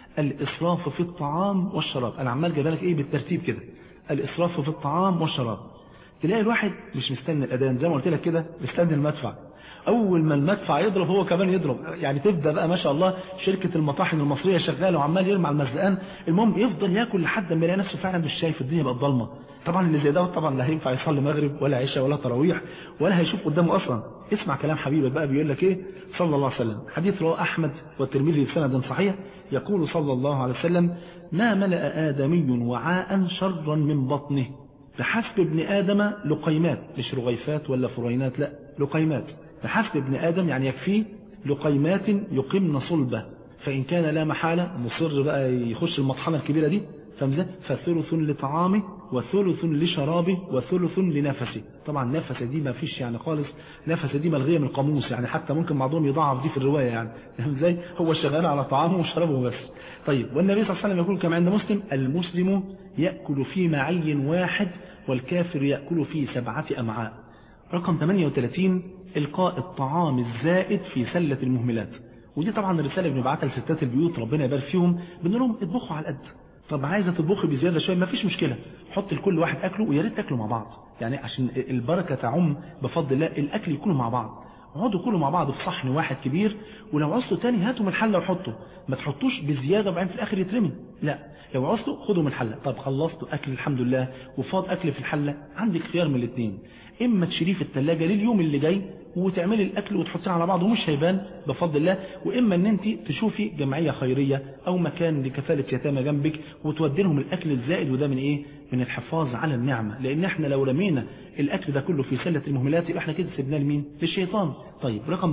الإسراف في الطعام والشراب أنا عمال جايب لك إيه بالترتيب كده الإسراف في الطعام والشراب تلاقي الواحد مش مستني الأذان زي ما قلت لك كده مستني المدفع اول ما المدفع يضرب هو كمان يضرب يعني تبدا بقى ما شاء الله شركه المطاحن المصريه شغاله وعمال يرمي على المزقان المهم يفضل ياكل لحد ما يلاقي نفسه فعلا مش شايف الدنيا بقت ضلمه طبعا اللي زي ده طبعا لا هينفع يصلي مغرب ولا عشاء ولا تراويح ولا هيشوف قدامه اصلا اسمع كلام حبيبك بقى بيقول لك ايه صلى الله عليه وسلم حديث رواه احمد والترمذي بسند صحيح يقول صلى الله عليه وسلم ما ملأ آدمي وعاء شرا من بطنه بحسب ابن آدم لقيمات مش رغيفات ولا فرينات لا لقيمات بحسب ابن آدم يعني يكفيه لقيمات يقمن صلبة فإن كان لا محالة مصر بقى يخش المطحنة الكبيرة دي فمزة فثلث لطعامه وثلث لشرابه وثلث لنفسه طبعا نفسه دي ما فيش يعني خالص نفسه دي ملغية من القاموس يعني حتى ممكن بعضهم يضعف دي في الرواية يعني فاهم ازاي هو شغال على طعامه وشرابه بس طيب والنبي صلى الله عليه وسلم يقول كما عند مسلم المسلم يأكل في معي واحد والكافر يأكل في سبعة أمعاء رقم 38 إلقاء الطعام الزائد في سلة المهملات ودي طبعا الرسالة بنبعتها لستات البيوت ربنا يبارك فيهم بنقول لهم اطبخوا على القد طب عايزة تطبخي بزيادة شوية ما فيش مشكلة حط لكل واحد أكله ويا ريت تاكلوا مع بعض يعني عشان البركة تعم بفضل الله الأكل يكونوا مع بعض اقعدوا كلوا مع بعض في صحن واحد كبير ولو عوزتوا تاني هاتوا من الحله وحطوا ما تحطوش بزياده وبعدين في الاخر يترمي لا لو عوزتوا خدوا من الحله طب خلصتوا اكل الحمد لله وفاض اكل في الحله عندك خيار من الاثنين اما تشيليه في الثلاجه لليوم اللي جاي وتعملي الاكل وتحطيه على بعض ومش هيبان بفضل الله واما ان انت تشوفي جمعيه خيريه او مكان لكفاله يتامى جنبك وتودي لهم الاكل الزائد وده من ايه من الحفاظ على النعمه لان احنا لو رمينا الاكل ده كله في سله المهملات يبقى احنا كده سيبناه لمين للشيطان طيب رقم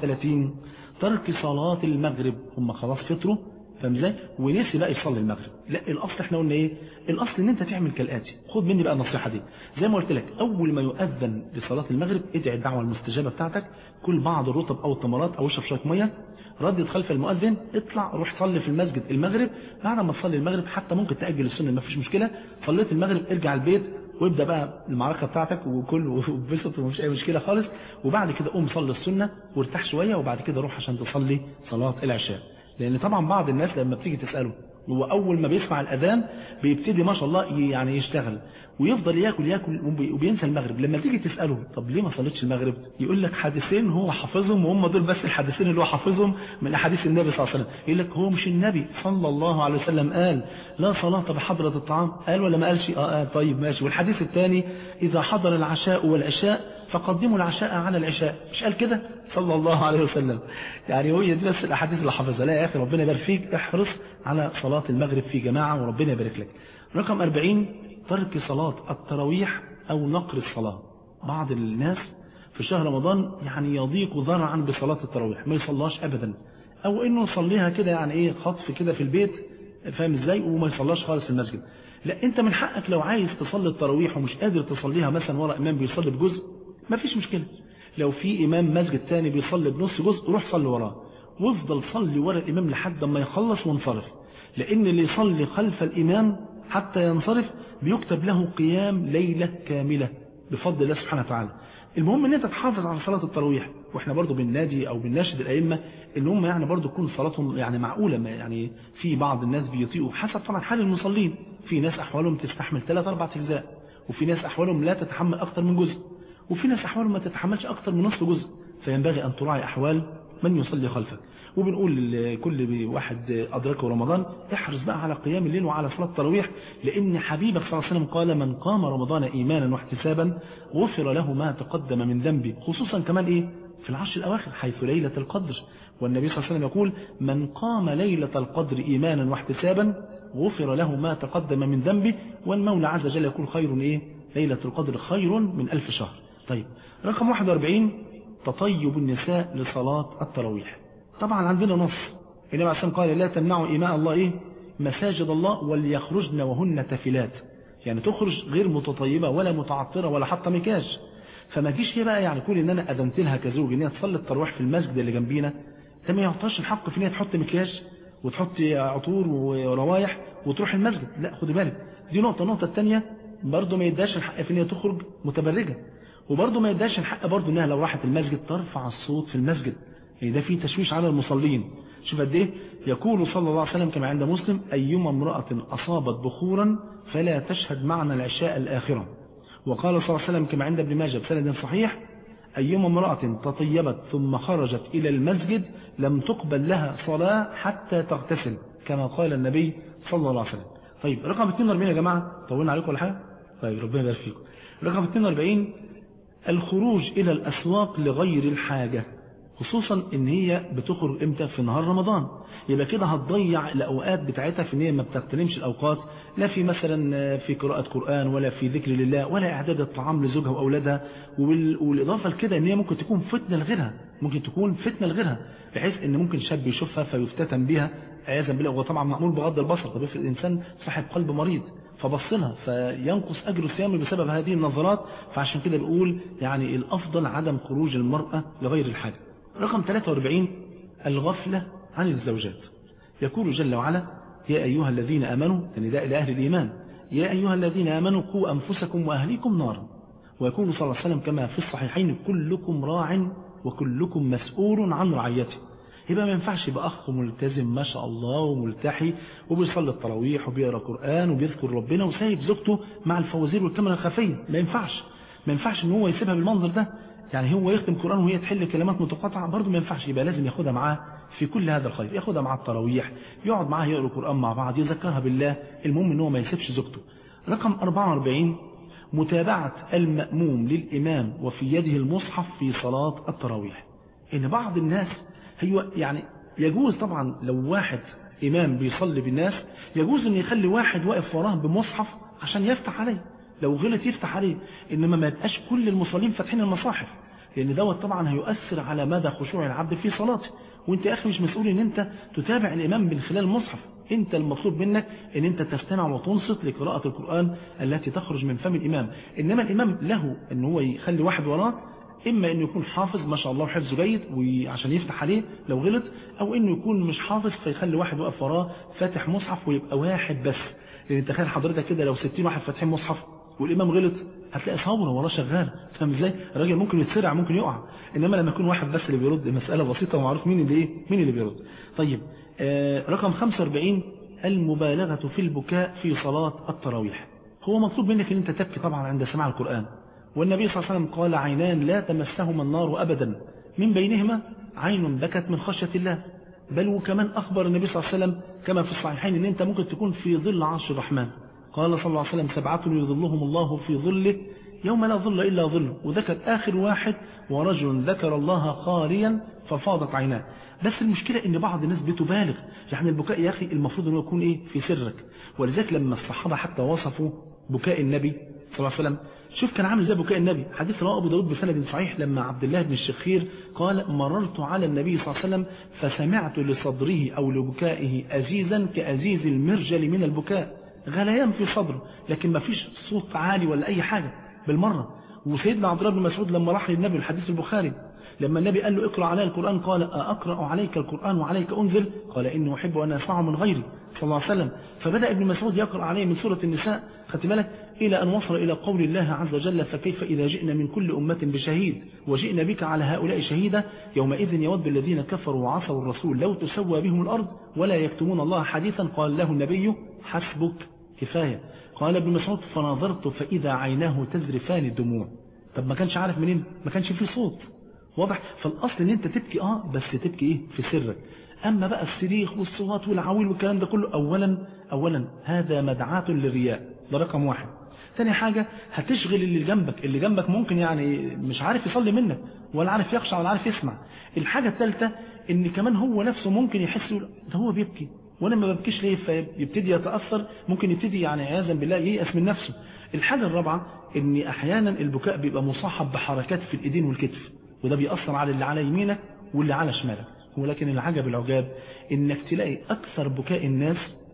39 ترك صلاه المغرب هم خلاص فطروا فاهم ازاي ونسي بقى يصلي المغرب لا الاصل احنا قلنا ايه الاصل ان انت تعمل كالاتي خد مني بقى النصيحه دي زي ما قلت لك اول ما يؤذن لصلاه المغرب ادعي الدعوه المستجابه بتاعتك كل بعض الرطب او التمرات او اشرب شويه ميه ردد خلف المؤذن اطلع روح صلي في المسجد المغرب بعد ما تصلي المغرب حتى ممكن تاجل السنه ما فيش مشكله صليت المغرب ارجع البيت وابدا بقى المعركه بتاعتك وكل وبسط ومفيش اي مشكله خالص وبعد كده قوم صلي السنه وارتاح شويه وبعد كده روح عشان تصلي صلاه العشاء لان طبعا بعض الناس لما بتيجي تساله هو أول ما بيسمع الأذان بيبتدي ما شاء الله يعني يشتغل ويفضل ياكل ياكل وبينسى المغرب لما تيجي تسأله طب ليه ما صليتش المغرب يقول لك حديثين هو حافظهم وهم دول بس الحديثين اللي هو حافظهم من أحاديث النبي صلى الله عليه وسلم يقول لك هو مش النبي صلى الله عليه وسلم قال لا صلاة بحضرة الطعام قال ولا ما قالش اه قال طيب ماشي والحديث الثاني إذا حضر العشاء والعشاء فقدموا العشاء على العشاء مش قال كده صلى الله عليه وسلم يعني هي دي بس الأحاديث اللي حافظها لا يا أخي ربنا يبارك فيك احرص على صلاة المغرب في جماعة وربنا يبارك لك رقم 40 ترك صلاة التراويح أو نقر الصلاة بعض الناس في شهر رمضان يعني يضيق ذرعا بصلاة التراويح ما يصلاش أبدا أو إنه يصليها كده يعني إيه خطف كده في البيت فاهم إزاي وما يصلاش خالص في المسجد لا أنت من حقك لو عايز تصلي التراويح ومش قادر تصليها مثلا ورا إمام بيصلي بجزء ما فيش مشكلة لو في إمام مسجد تاني بيصلي بنص جزء روح صلي وراه وافضل صلي ورا الإمام لحد ما يخلص وانصرف لأن اللي يصلي خلف الإمام حتى ينصرف بيكتب له قيام ليلة كاملة بفضل الله سبحانه وتعالى المهم ان انت تحافظ على صلاة التراويح واحنا برضو بالنادي او بالناشد الائمة ان هم يعني برضو تكون صلاتهم يعني معقولة ما يعني في بعض الناس بيطيقوا حسب طبعا حال المصلين في ناس احوالهم تستحمل ثلاث اربع اجزاء وفي ناس احوالهم لا تتحمل اكثر من جزء وفي ناس احوالهم ما تتحملش اكثر من نصف جزء فينبغي ان تراعي احوال من يصلي خلفك وبنقول لكل واحد أدركه رمضان احرص بقى على قيام الليل وعلى صلاة التراويح لأن حبيبك صلى الله عليه وسلم قال من قام رمضان إيمانا واحتسابا غفر له ما تقدم من ذنبه خصوصا كمان إيه في العشر الأواخر حيث ليلة القدر والنبي صلى الله عليه وسلم يقول من قام ليلة القدر إيمانا واحتسابا غفر له ما تقدم من ذنبه والمولى عز وجل يقول خير إيه ليلة القدر خير من ألف شهر طيب رقم 41 تطيب النساء لصلاة التراويح طبعا عندنا نص النبي عليه الصلاه قال لا تمنعوا إماء الله إيه مساجد الله وليخرجن وهن تفلات يعني تخرج غير متطيبة ولا متعطرة ولا حتى مكياج فما جيش هي بقى يعني كون ان انا اذنت لها كزوج ان هي تصلي التراويح في المسجد اللي جنبينا ده ما يعطاش الحق في ان هي تحط مكياج وتحط عطور وروايح وتروح المسجد لا خدي بالك دي نقطة النقطة الثانية برضه ما يداش الحق في ان هي تخرج متبرجة وبرضه ما يداش الحق برضه انها لو راحت المسجد ترفع الصوت في المسجد يعني ده فيه تشويش على المصلين شوف قد ايه يقول صلى الله عليه وسلم كما عند مسلم أيما امرأة أصابت بخورا فلا تشهد معنا العشاء الآخرة وقال صلى الله عليه وسلم كما عند ابن ماجه بسند صحيح أيما امرأة تطيبت ثم خرجت إلى المسجد لم تقبل لها صلاة حتى تغتسل كما قال النبي صلى الله عليه وسلم طيب رقم 42 يا جماعة طولنا عليكم ولا حاجة طيب ربنا يبارك فيكم رقم 42 الخروج إلى الأسواق لغير الحاجة خصوصا ان هي بتخرج امتى في نهار رمضان يبقى كده هتضيع الاوقات بتاعتها في ان هي ما بتغتنمش الاوقات لا في مثلا في قراءة قرآن ولا في ذكر لله ولا اعداد الطعام لزوجها واولادها والاضافة لكده ان هي ممكن تكون فتنة لغيرها ممكن تكون فتنة لغيرها بحيث ان ممكن شاب يشوفها فيفتتن بها عياذا بالله وهو طبعا مأمور بغض البصر طب افرض الانسان صاحب قلب مريض فبصلها فينقص أجر الصيام بسبب هذه النظرات فعشان كده بقول يعني الأفضل عدم خروج المرأة لغير الحاجة رقم 43 الغفلة عن الزوجات يقول جل وعلا يا أيها الذين آمنوا النداء إلى أهل الإيمان يا أيها الذين آمنوا قوا أنفسكم وأهليكم نارا ويكون صلى الله عليه وسلم كما في الصحيحين كلكم راع وكلكم مسؤول عن رعيته يبقى ما ينفعش يبقى أخ ملتزم ما شاء الله وملتحي وبيصلي التراويح وبيقرا قرآن وبيذكر ربنا وسايب زوجته مع الفوازير والكاميرا الخفية ما ينفعش ما ينفعش ان هو يسيبها بالمنظر ده يعني هو يختم قرآن وهي تحل كلمات متقاطعة برضه ما ينفعش يبقى لازم ياخدها معاه في كل هذا الخير ياخدها مع التراويح يقعد معاه يقرأ القرآن مع بعض يذكرها بالله المهم ان هو ما يسيبش زوجته رقم 44 متابعة المأموم للإمام وفي يده المصحف في صلاة التراويح إن بعض الناس هي يعني يجوز طبعا لو واحد إمام بيصلي بالناس يجوز أن يخلي واحد واقف وراه بمصحف عشان يفتح عليه لو غلط يفتح عليه إنما ما يبقاش كل المصلين فاتحين المصاحف لأن دوت طبعا هيؤثر على مدى خشوع العبد في صلاته وانت يا أخي مش مسؤول ان انت تتابع الإمام من خلال المصحف انت المطلوب منك ان انت تستمع وتنصت لقراءة القرآن التي تخرج من فم الإمام إنما الإمام له ان هو يخلي واحد وراه إما أنه يكون حافظ ما شاء الله حفظه جيد وعشان يفتح عليه لو غلط أو أنه يكون مش حافظ فيخلي واحد واقف وراه فاتح مصحف ويبقى واحد بس لأن تخيل حضرتك كده لو 60 واحد فاتحين مصحف والإمام غلط هتلاقي ثورة وراه شغال فاهم ازاي الراجل ممكن يتسرع ممكن يقع إنما لما يكون واحد بس اللي بيرد مسألة بسيطة ومعروف مين اللي إيه مين اللي بيرد طيب آه رقم 45 المبالغة في البكاء في صلاة التراويح هو مطلوب منك ان انت تبكي طبعا عند سماع القرآن والنبي صلى الله عليه وسلم قال عينان لا تمسهما النار أبدا من بينهما عين بكت من خشية الله بل وكمان أخبر النبي صلى الله عليه وسلم كما في الصحيحين ان انت ممكن تكون في ظل عرش الرحمن قال صلى الله عليه وسلم سبعة يظلهم الله في ظله يوم لا ظل إلا ظله وذكر آخر واحد ورجل ذكر الله خاليا ففاضت عيناه بس المشكلة ان بعض الناس بتبالغ يعني البكاء يا أخي المفروض انه يكون ايه في سرك ولذلك لما الصحابة حتى وصفوا بكاء النبي صلى الله عليه وسلم شوف كان عامل زي بكاء النبي حديث رواه ابو داود بسند صحيح لما عبد الله بن الشخير قال مررت على النبي صلى الله عليه وسلم فسمعت لصدره او لبكائه ازيزا كازيز المرجل من البكاء غليان في صدره لكن ما فيش صوت عالي ولا اي حاجة بالمرة وسيدنا عبد الله بن مسعود لما راح للنبي الحديث البخاري لما النبي قال له اقرأ علي القرآن قال أقرأ عليك القرآن وعليك أنزل قال إني أحب أن أسمعه من غيري صلى الله عليه وسلم فبدأ ابن مسعود يقرأ عليه من سورة النساء خدت بالك إلى أن وصل إلى قول الله عز وجل فكيف إذا جئنا من كل أمة بشهيد وجئنا بك على هؤلاء شهيدا يومئذ يود الذين كفروا وعصوا الرسول لو تسوى بهم الأرض ولا يكتمون الله حديثا قال له النبي حسبك كفاية قال ابن مسعود فنظرت فإذا عيناه تزرفان الدموع طب ما كانش عارف منين ما كانش فيه صوت واضح فالأصل ان انت تبكي اه بس تبكي ايه في سرك اما بقى الصريخ والصوات والعويل والكلام ده كله اولا اولا هذا مدعاة للرياء ده رقم واحد تاني حاجة هتشغل اللي جنبك اللي جنبك ممكن يعني مش عارف يصلي منك ولا عارف يخشع ولا عارف يسمع الحاجة الثالثة ان كمان هو نفسه ممكن يحس ده هو بيبكي وانا ما ببكيش ليه فيبتدي يتأثر ممكن يبتدي يعني عياذا بالله ييأس من نفسه الحاجة الرابعة ان احيانا البكاء بيبقى مصاحب بحركات في الايدين والكتف وده بيأثر على اللي على يمينك واللي على شمالك ولكن العجب العجاب انك تلاقي اكثر بكاء الناس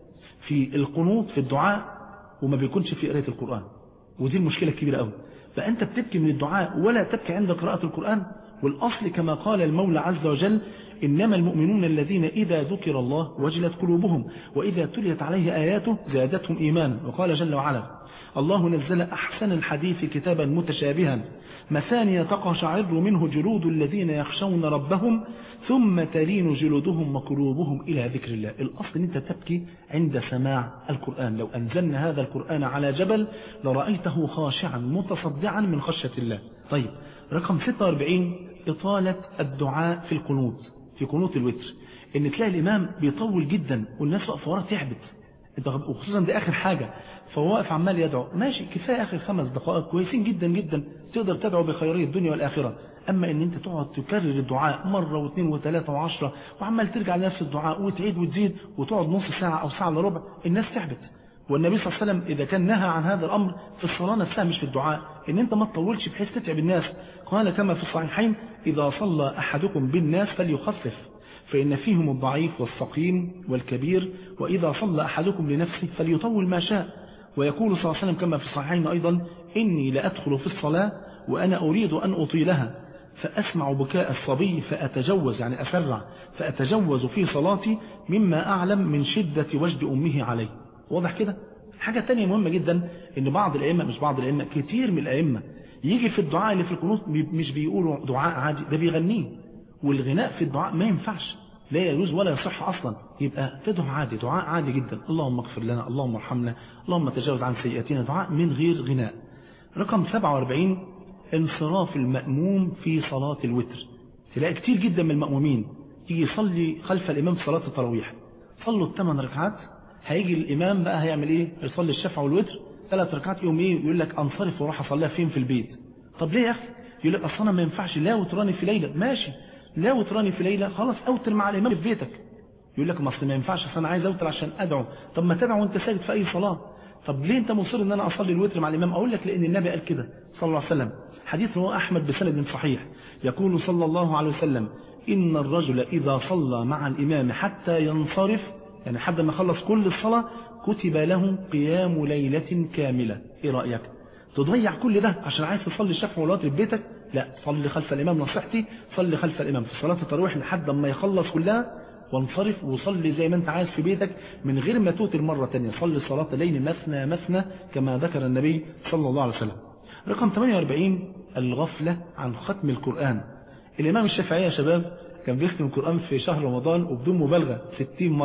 في القنوط في الدعاء وما بيكونش في قراءة القرآن ودي المشكلة الكبيرة قوي فأنت بتبكي من الدعاء ولا تبكي عند قراءة القرآن والأصل كما قال المولى عز وجل إنما المؤمنون الذين إذا ذكر الله وجلت قلوبهم وإذا تليت عليه آياته زادتهم إيمانا وقال جل وعلا الله نزل أحسن الحديث كتابا متشابها مثانية تقشعر منه جلود الذين يخشون ربهم ثم تلين جلودهم وقلوبهم إلى ذكر الله الأصل أن أنت تبكي عند سماع القرآن لو أنزلنا هذا القرآن على جبل لرأيته خاشعا متصدعا من خشية الله طيب رقم 46 إطالة الدعاء في القنوت في قنوت الوتر ان تلاقي الإمام بيطول جدا والناس واقفه وراه تعبت وخصوصا دي آخر حاجة فهو واقف عمال يدعو ماشي كفاية آخر خمس دقائق كويسين جدا جدا تقدر تدعو بخيرية الدنيا والآخرة أما أن أنت تقعد تكرر الدعاء مرة واثنين وثلاثة وعشرة وعمال ترجع لنفس الدعاء وتعيد وتزيد وتقعد نص ساعة أو ساعة إلا ربع الناس تعبت والنبي صلى الله عليه وسلم إذا كان نهى عن هذا الأمر في الصلاة نفسها مش في الدعاء إن أنت ما تطولش بحيث تتعب الناس قال كما في الصحيحين إذا صلى أحدكم بالناس فليخفف فإن فيهم الضعيف والسقيم والكبير وإذا صلى أحدكم لنفسه فليطول ما شاء ويقول صلى الله عليه وسلم كما في الصحيحين أيضا إني لأدخل في الصلاة وأنا أريد أن أطيلها فأسمع بكاء الصبي فأتجوز يعني أسرع فأتجوز في صلاتي مما أعلم من شدة وجد أمه علي واضح كده حاجة تانية مهمة جدا ان بعض الأئمة مش بعض الأئمة كتير من الأئمة يجي في الدعاء اللي في القنوت مش بيقولوا دعاء عادي ده بيغنيه والغناء في الدعاء ما ينفعش لا يجوز ولا يصح أصلا يبقى تدعو عادي دعاء عادي جدا اللهم اغفر لنا اللهم ارحمنا اللهم تجاوز عن سيئاتنا دعاء من غير غناء رقم 47 انصراف المأموم في صلاة الوتر تلاقي كتير جدا من المأمومين يجي يصلي خلف الإمام في صلاة التراويح صلوا الثمان ركعات هيجي الإمام بقى هيعمل إيه يصلي الشفع والوتر ثلاث ركعات يوم إيه يقول لك أنصرف وراح أصليها فين في البيت طب ليه يا أخي يقول لك أصلا ما ينفعش لا وتراني في ليلة ماشي لا وتراني في ليلة خلاص أوتر مع الإمام في بيتك يقول لك ما اصل ما ينفعش اصل انا عايز اوتر عشان ادعو طب ما تدعو وانت ساجد في اي صلاه طب ليه انت مصر ان انا اصلي الوتر مع الامام اقول لك لان النبي قال كده صلى الله عليه وسلم حديث هو احمد بسند صحيح يقول صلى الله عليه وسلم ان الرجل اذا صلى مع الامام حتى ينصرف يعني حد ما خلص كل الصلاه كتب له قيام ليله كامله ايه رايك تضيع كل ده عشان عايز تصلي الشفع والوتر في بيتك لا صلي خلف الامام نصيحتي صلي خلف الامام في صلاه التراويح لحد ما يخلص كلها وانصرف وصلي زي ما انت عايز في بيتك من غير ما توتر مرة تانية صلي صلاة الليل مثنى مثنى كما ذكر النبي صلى الله عليه وسلم رقم 48 الغفلة عن ختم القرآن الإمام الشافعي يا شباب كان بيختم القرآن في شهر رمضان وبدون مبالغة 60 مرة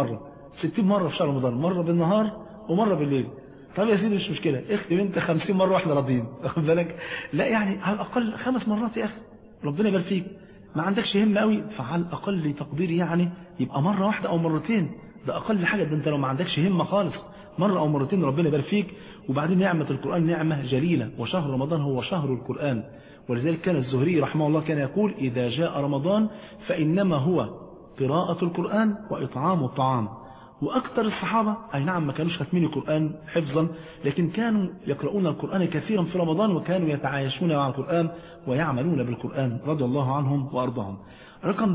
60 مرة في شهر رمضان مرة بالنهار ومرة بالليل طب يا سيدي مش مشكلة اختم انت 50 مرة واحنا راضيين واخد بالك لا يعني على الأقل خمس مرات يا أخي ربنا يبارك فيك ما عندكش همة قوي فعلى الأقل تقدير يعني يبقى مرة واحدة أو مرتين ده أقل حاجة ده أنت لو ما عندكش همة خالص مرة أو مرتين ربنا يبارك فيك وبعدين نعمة القرآن نعمة جليلة وشهر رمضان هو شهر القرآن ولذلك كان الزهري رحمه الله كان يقول إذا جاء رمضان فإنما هو قراءة القرآن وإطعام الطعام وأكثر الصحابة أي نعم ما كانوش ختمين القرآن حفظا لكن كانوا يقرؤون القرآن كثيرا في رمضان وكانوا يتعايشون مع القرآن ويعملون بالقرآن رضي الله عنهم وأرضاهم رقم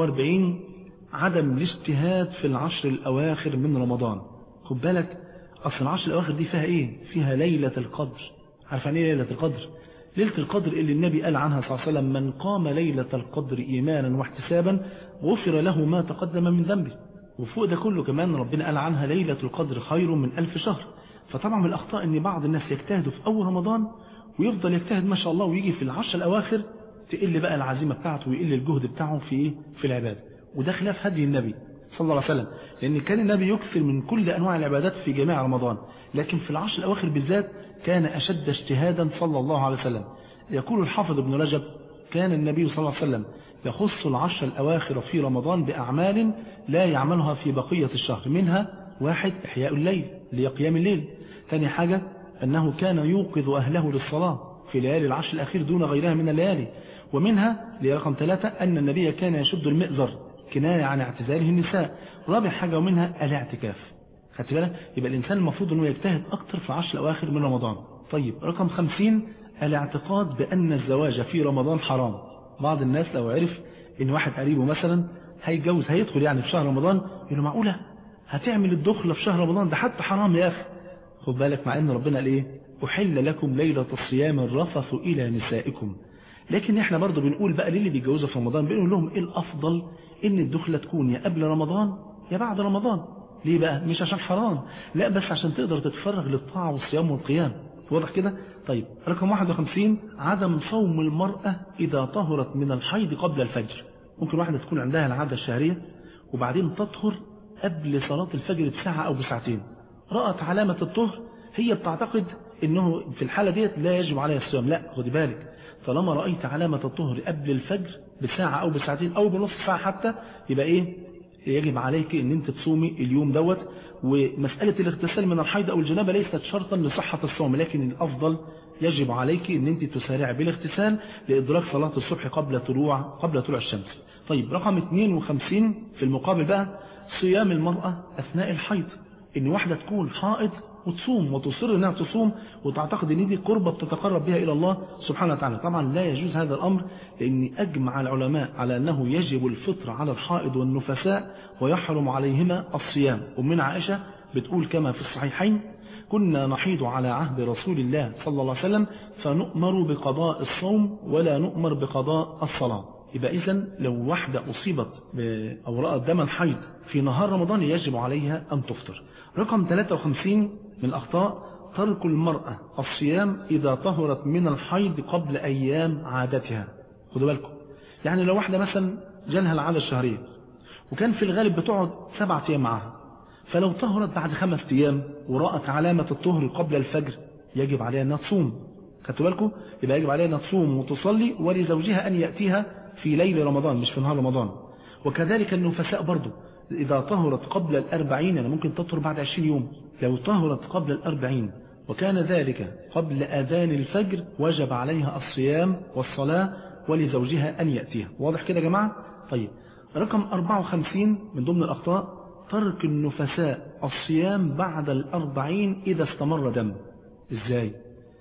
49 عدم الاجتهاد في العشر الأواخر من رمضان خد بالك أصل العشر الأواخر دي فيها إيه فيها ليلة القدر عارف يعني إيه ليلة القدر ليلة القدر اللي النبي قال عنها صلى الله عليه وسلم من قام ليلة القدر إيمانا واحتسابا غفر له ما تقدم من ذنبه وفوق ده كله كمان ربنا قال عنها ليلة القدر خير من ألف شهر فطبعا من الأخطاء أن بعض الناس يجتهدوا في أول رمضان ويفضل يجتهد ما شاء الله ويجي في العشر الأواخر تقل بقى العزيمة بتاعته ويقل الجهد بتاعه في إيه؟ في العبادة وده خلاف هدي النبي صلى الله عليه وسلم لأن كان النبي يكثر من كل أنواع العبادات في جميع رمضان لكن في العشر الأواخر بالذات كان أشد اجتهادا صلى الله عليه وسلم يقول الحافظ ابن رجب كان النبي صلى الله عليه وسلم يخص العشر الأواخر في رمضان بأعمال لا يعملها في بقية الشهر منها واحد إحياء الليل لقيام الليل ثاني حاجة أنه كان يوقظ أهله للصلاة في ليالي العشر الأخير دون غيرها من الليالي ومنها لرقم ثلاثة أن النبي كان يشد المئزر كناية عن اعتزاله النساء رابع حاجة ومنها الاعتكاف خدت بالك يبقى الإنسان المفروض أنه يجتهد أكتر في العشر الأواخر من رمضان طيب رقم خمسين الاعتقاد بأن الزواج في رمضان حرام بعض الناس لو عرف ان واحد قريبه مثلا هيتجوز هيدخل يعني في شهر رمضان يقول له معقولة هتعمل الدخلة في شهر رمضان ده حتى حرام يا أخي خد بالك مع ان ربنا قال ايه أحل لكم ليلة الصيام الرفث إلى نسائكم لكن احنا برضو بنقول بقى للي بيتجوزوا في رمضان بنقول لهم ايه الأفضل ان الدخلة تكون يا قبل رمضان يا بعد رمضان ليه بقى مش عشان حرام لا بس عشان تقدر تتفرغ للطاعة والصيام والقيام واضح كده طيب رقم 51 عدم صوم المرأة إذا طهرت من الحيض قبل الفجر ممكن واحدة تكون عندها العادة الشهرية وبعدين تطهر قبل صلاة الفجر بساعة أو بساعتين رأت علامة الطهر هي بتعتقد انه في الحالة ديت لا يجب عليها الصيام لا خدي بالك طالما رأيت علامة الطهر قبل الفجر بساعة او بساعتين او بنص ساعة حتى يبقى ايه يجب عليك ان انت تصومي اليوم دوت ومسألة الاغتسال من الحيض او الجنابة ليست شرطا لصحة الصوم لكن الافضل يجب عليك ان انت تسارع بالاغتسال لادراك صلاة الصبح قبل طلوع قبل طلوع الشمس طيب رقم 52 في المقابل بقى صيام المرأة اثناء الحيض ان واحدة تكون حائض وتصوم وتصر انها تصوم وتعتقد ان دي قربة بتتقرب بها الى الله سبحانه وتعالى طبعا لا يجوز هذا الامر لان اجمع العلماء على انه يجب الفطر على الحائض والنفساء ويحرم عليهما الصيام ومن عائشة بتقول كما في الصحيحين كنا نحيض على عهد رسول الله صلى الله عليه وسلم فنؤمر بقضاء الصوم ولا نؤمر بقضاء الصلاة يبقى إذا لو واحدة أصيبت أو رأت دم الحيض في نهار رمضان يجب عليها أن تفطر رقم 53 من الأخطاء ترك المرأة الصيام إذا طهرت من الحيض قبل أيام عادتها خدوا بالكم يعني لو واحدة مثلا جالها العادة الشهرية وكان في الغالب بتقعد سبعة أيام معها فلو طهرت بعد خمس أيام ورأت علامة الطهر قبل الفجر يجب عليها أنها تصوم خدتوا بالكم يبقى يجب عليها أنها تصوم وتصلي ولزوجها أن يأتيها في ليل رمضان مش في نهار رمضان وكذلك النفساء برضو إذا طهرت قبل الأربعين يعني ممكن تطهر بعد عشرين يوم لو طهرت قبل الأربعين وكان ذلك قبل أذان الفجر وجب عليها الصيام والصلاة ولزوجها أن يأتيها واضح كده يا جماعة طيب رقم 54 من ضمن الأخطاء ترك النفساء الصيام بعد الأربعين إذا استمر دم إزاي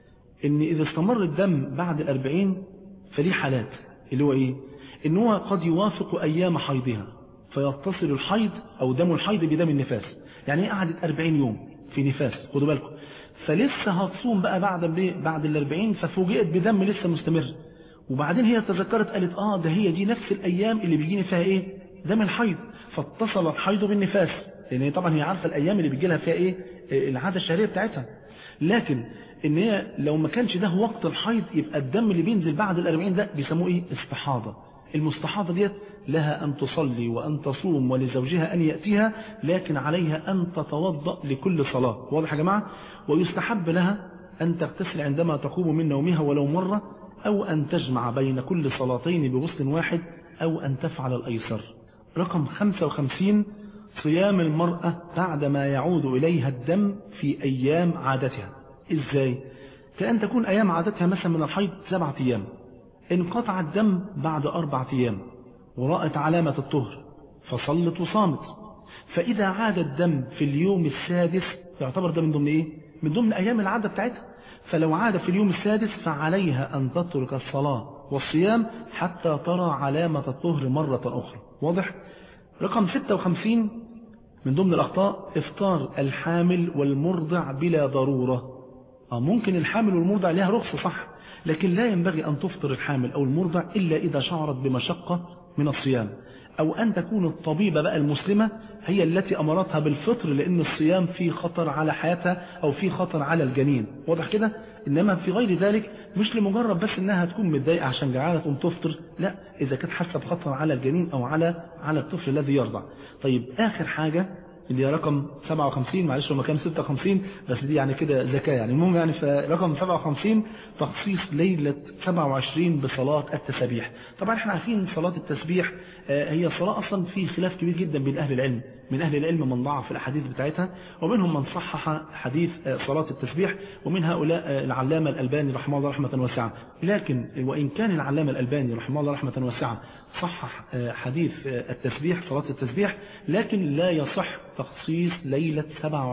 إن إذا استمر الدم بعد الأربعين فليه حالات اللي هو إيه إن هو قد يوافق أيام حيضها فيتصل الحيض أو دم الحيض بدم النفاس يعني هي قعدت 40 يوم في نفاس خدوا بالكم فلسه هتصوم بقى بعد بعد ال 40 ففوجئت بدم لسه مستمر وبعدين هي تذكرت قالت اه ده هي دي نفس الايام اللي بيجيني فيها ايه دم الحيض فاتصل الحيض بالنفاس لان هي طبعا هي عارفه الايام اللي بيجي لها فيها ايه العاده الشهريه بتاعتها لكن ان هي لو ما كانش ده وقت الحيض يبقى الدم اللي بينزل بعد ال 40 ده بيسموه ايه استحاضه المستحاضة ديت لها أن تصلي وأن تصوم ولزوجها أن يأتيها لكن عليها أن تتوضأ لكل صلاة واضح يا جماعة ويستحب لها أن تغتسل عندما تقوم من نومها ولو مرة أو أن تجمع بين كل صلاتين بغسل واحد أو أن تفعل الأيسر رقم 55 صيام المرأة بعدما يعود إليها الدم في أيام عادتها إزاي؟ كأن تكون أيام عادتها مثلا من الحيض سبعة أيام انقطع الدم بعد أربعة أيام ورأت علامة الطهر فصلت وصامت فإذا عاد الدم في اليوم السادس يعتبر ده من ضمن إيه؟ من ضمن أيام العادة بتاعتها فلو عاد في اليوم السادس فعليها أن تترك الصلاة والصيام حتى ترى علامة الطهر مرة أخرى واضح؟ رقم 56 من ضمن الأخطاء إفطار الحامل والمرضع بلا ضرورة آه ممكن الحامل والمرضع لها رخصة صح لكن لا ينبغي أن تفطر الحامل أو المرضع إلا إذا شعرت بمشقة من الصيام أو أن تكون الطبيبة بقى المسلمة هي التي أمرتها بالفطر لأن الصيام فيه خطر على حياتها أو فيه خطر على الجنين واضح كده إنما في غير ذلك مش لمجرد بس إنها تكون متضايقة عشان جعانة تقوم تفطر لا إذا كانت حاسة بخطر على الجنين أو على على الطفل الذي يرضع طيب آخر حاجة اللي هي رقم 57 معلش هو مكان 56 بس دي يعني كده ذكاء يعني المهم يعني في رقم 57 تخصيص ليلة 27 بصلاة التسبيح طبعا احنا عارفين صلاة التسبيح هي صلاة اصلا في خلاف كبير جدا بين اهل العلم من اهل العلم من ضعف الاحاديث بتاعتها ومنهم من صحح حديث صلاة التسبيح ومن هؤلاء العلامة الالباني رحمه الله رحمة واسعة لكن وان كان العلامة الالباني رحمه الله رحمة واسعة صحح حديث التسبيح صلاة التسبيح لكن لا يصح تخصيص ليلة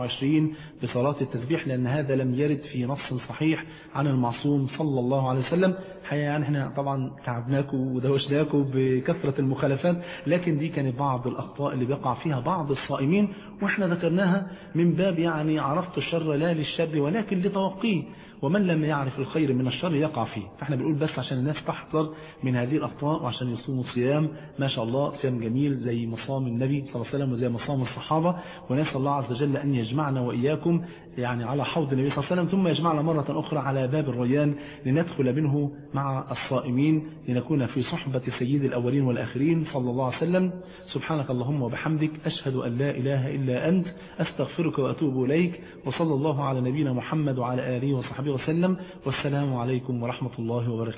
27 بصلاة التسبيح لأن هذا لم يرد في نص صحيح عن المعصوم صلى الله عليه وسلم حقيقة يعني احنا طبعا تعبناكم ودوشناكم بكثرة المخالفات لكن دي كانت بعض الأخطاء اللي بيقع فيها بعض الصائمين واحنا ذكرناها من باب يعني عرفت الشر لا للشر ولكن لتوقيه ومن لم يعرف الخير من الشر يقع فيه فاحنا بنقول بس عشان الناس تحذر من هذه الأخطاء وعشان يصوموا صيام ما شاء الله صيام جميل زي مصام النبي صلى الله عليه وسلم وزي مصام الصحابة ونسأل الله عز وجل أن يجمعنا وإياكم يعني على حوض النبي صلى الله عليه وسلم ثم يجمعنا مرة أخرى على باب الريان لندخل منه مع الصائمين لنكون في صحبة سيد الأولين والآخرين صلى الله عليه وسلم سبحانك اللهم وبحمدك أشهد أن لا إله إلا أنت أستغفرك وأتوب إليك وصلى الله على نبينا محمد وعلى آله وصحبه وسلم والسلام عليكم ورحمة الله وبركاته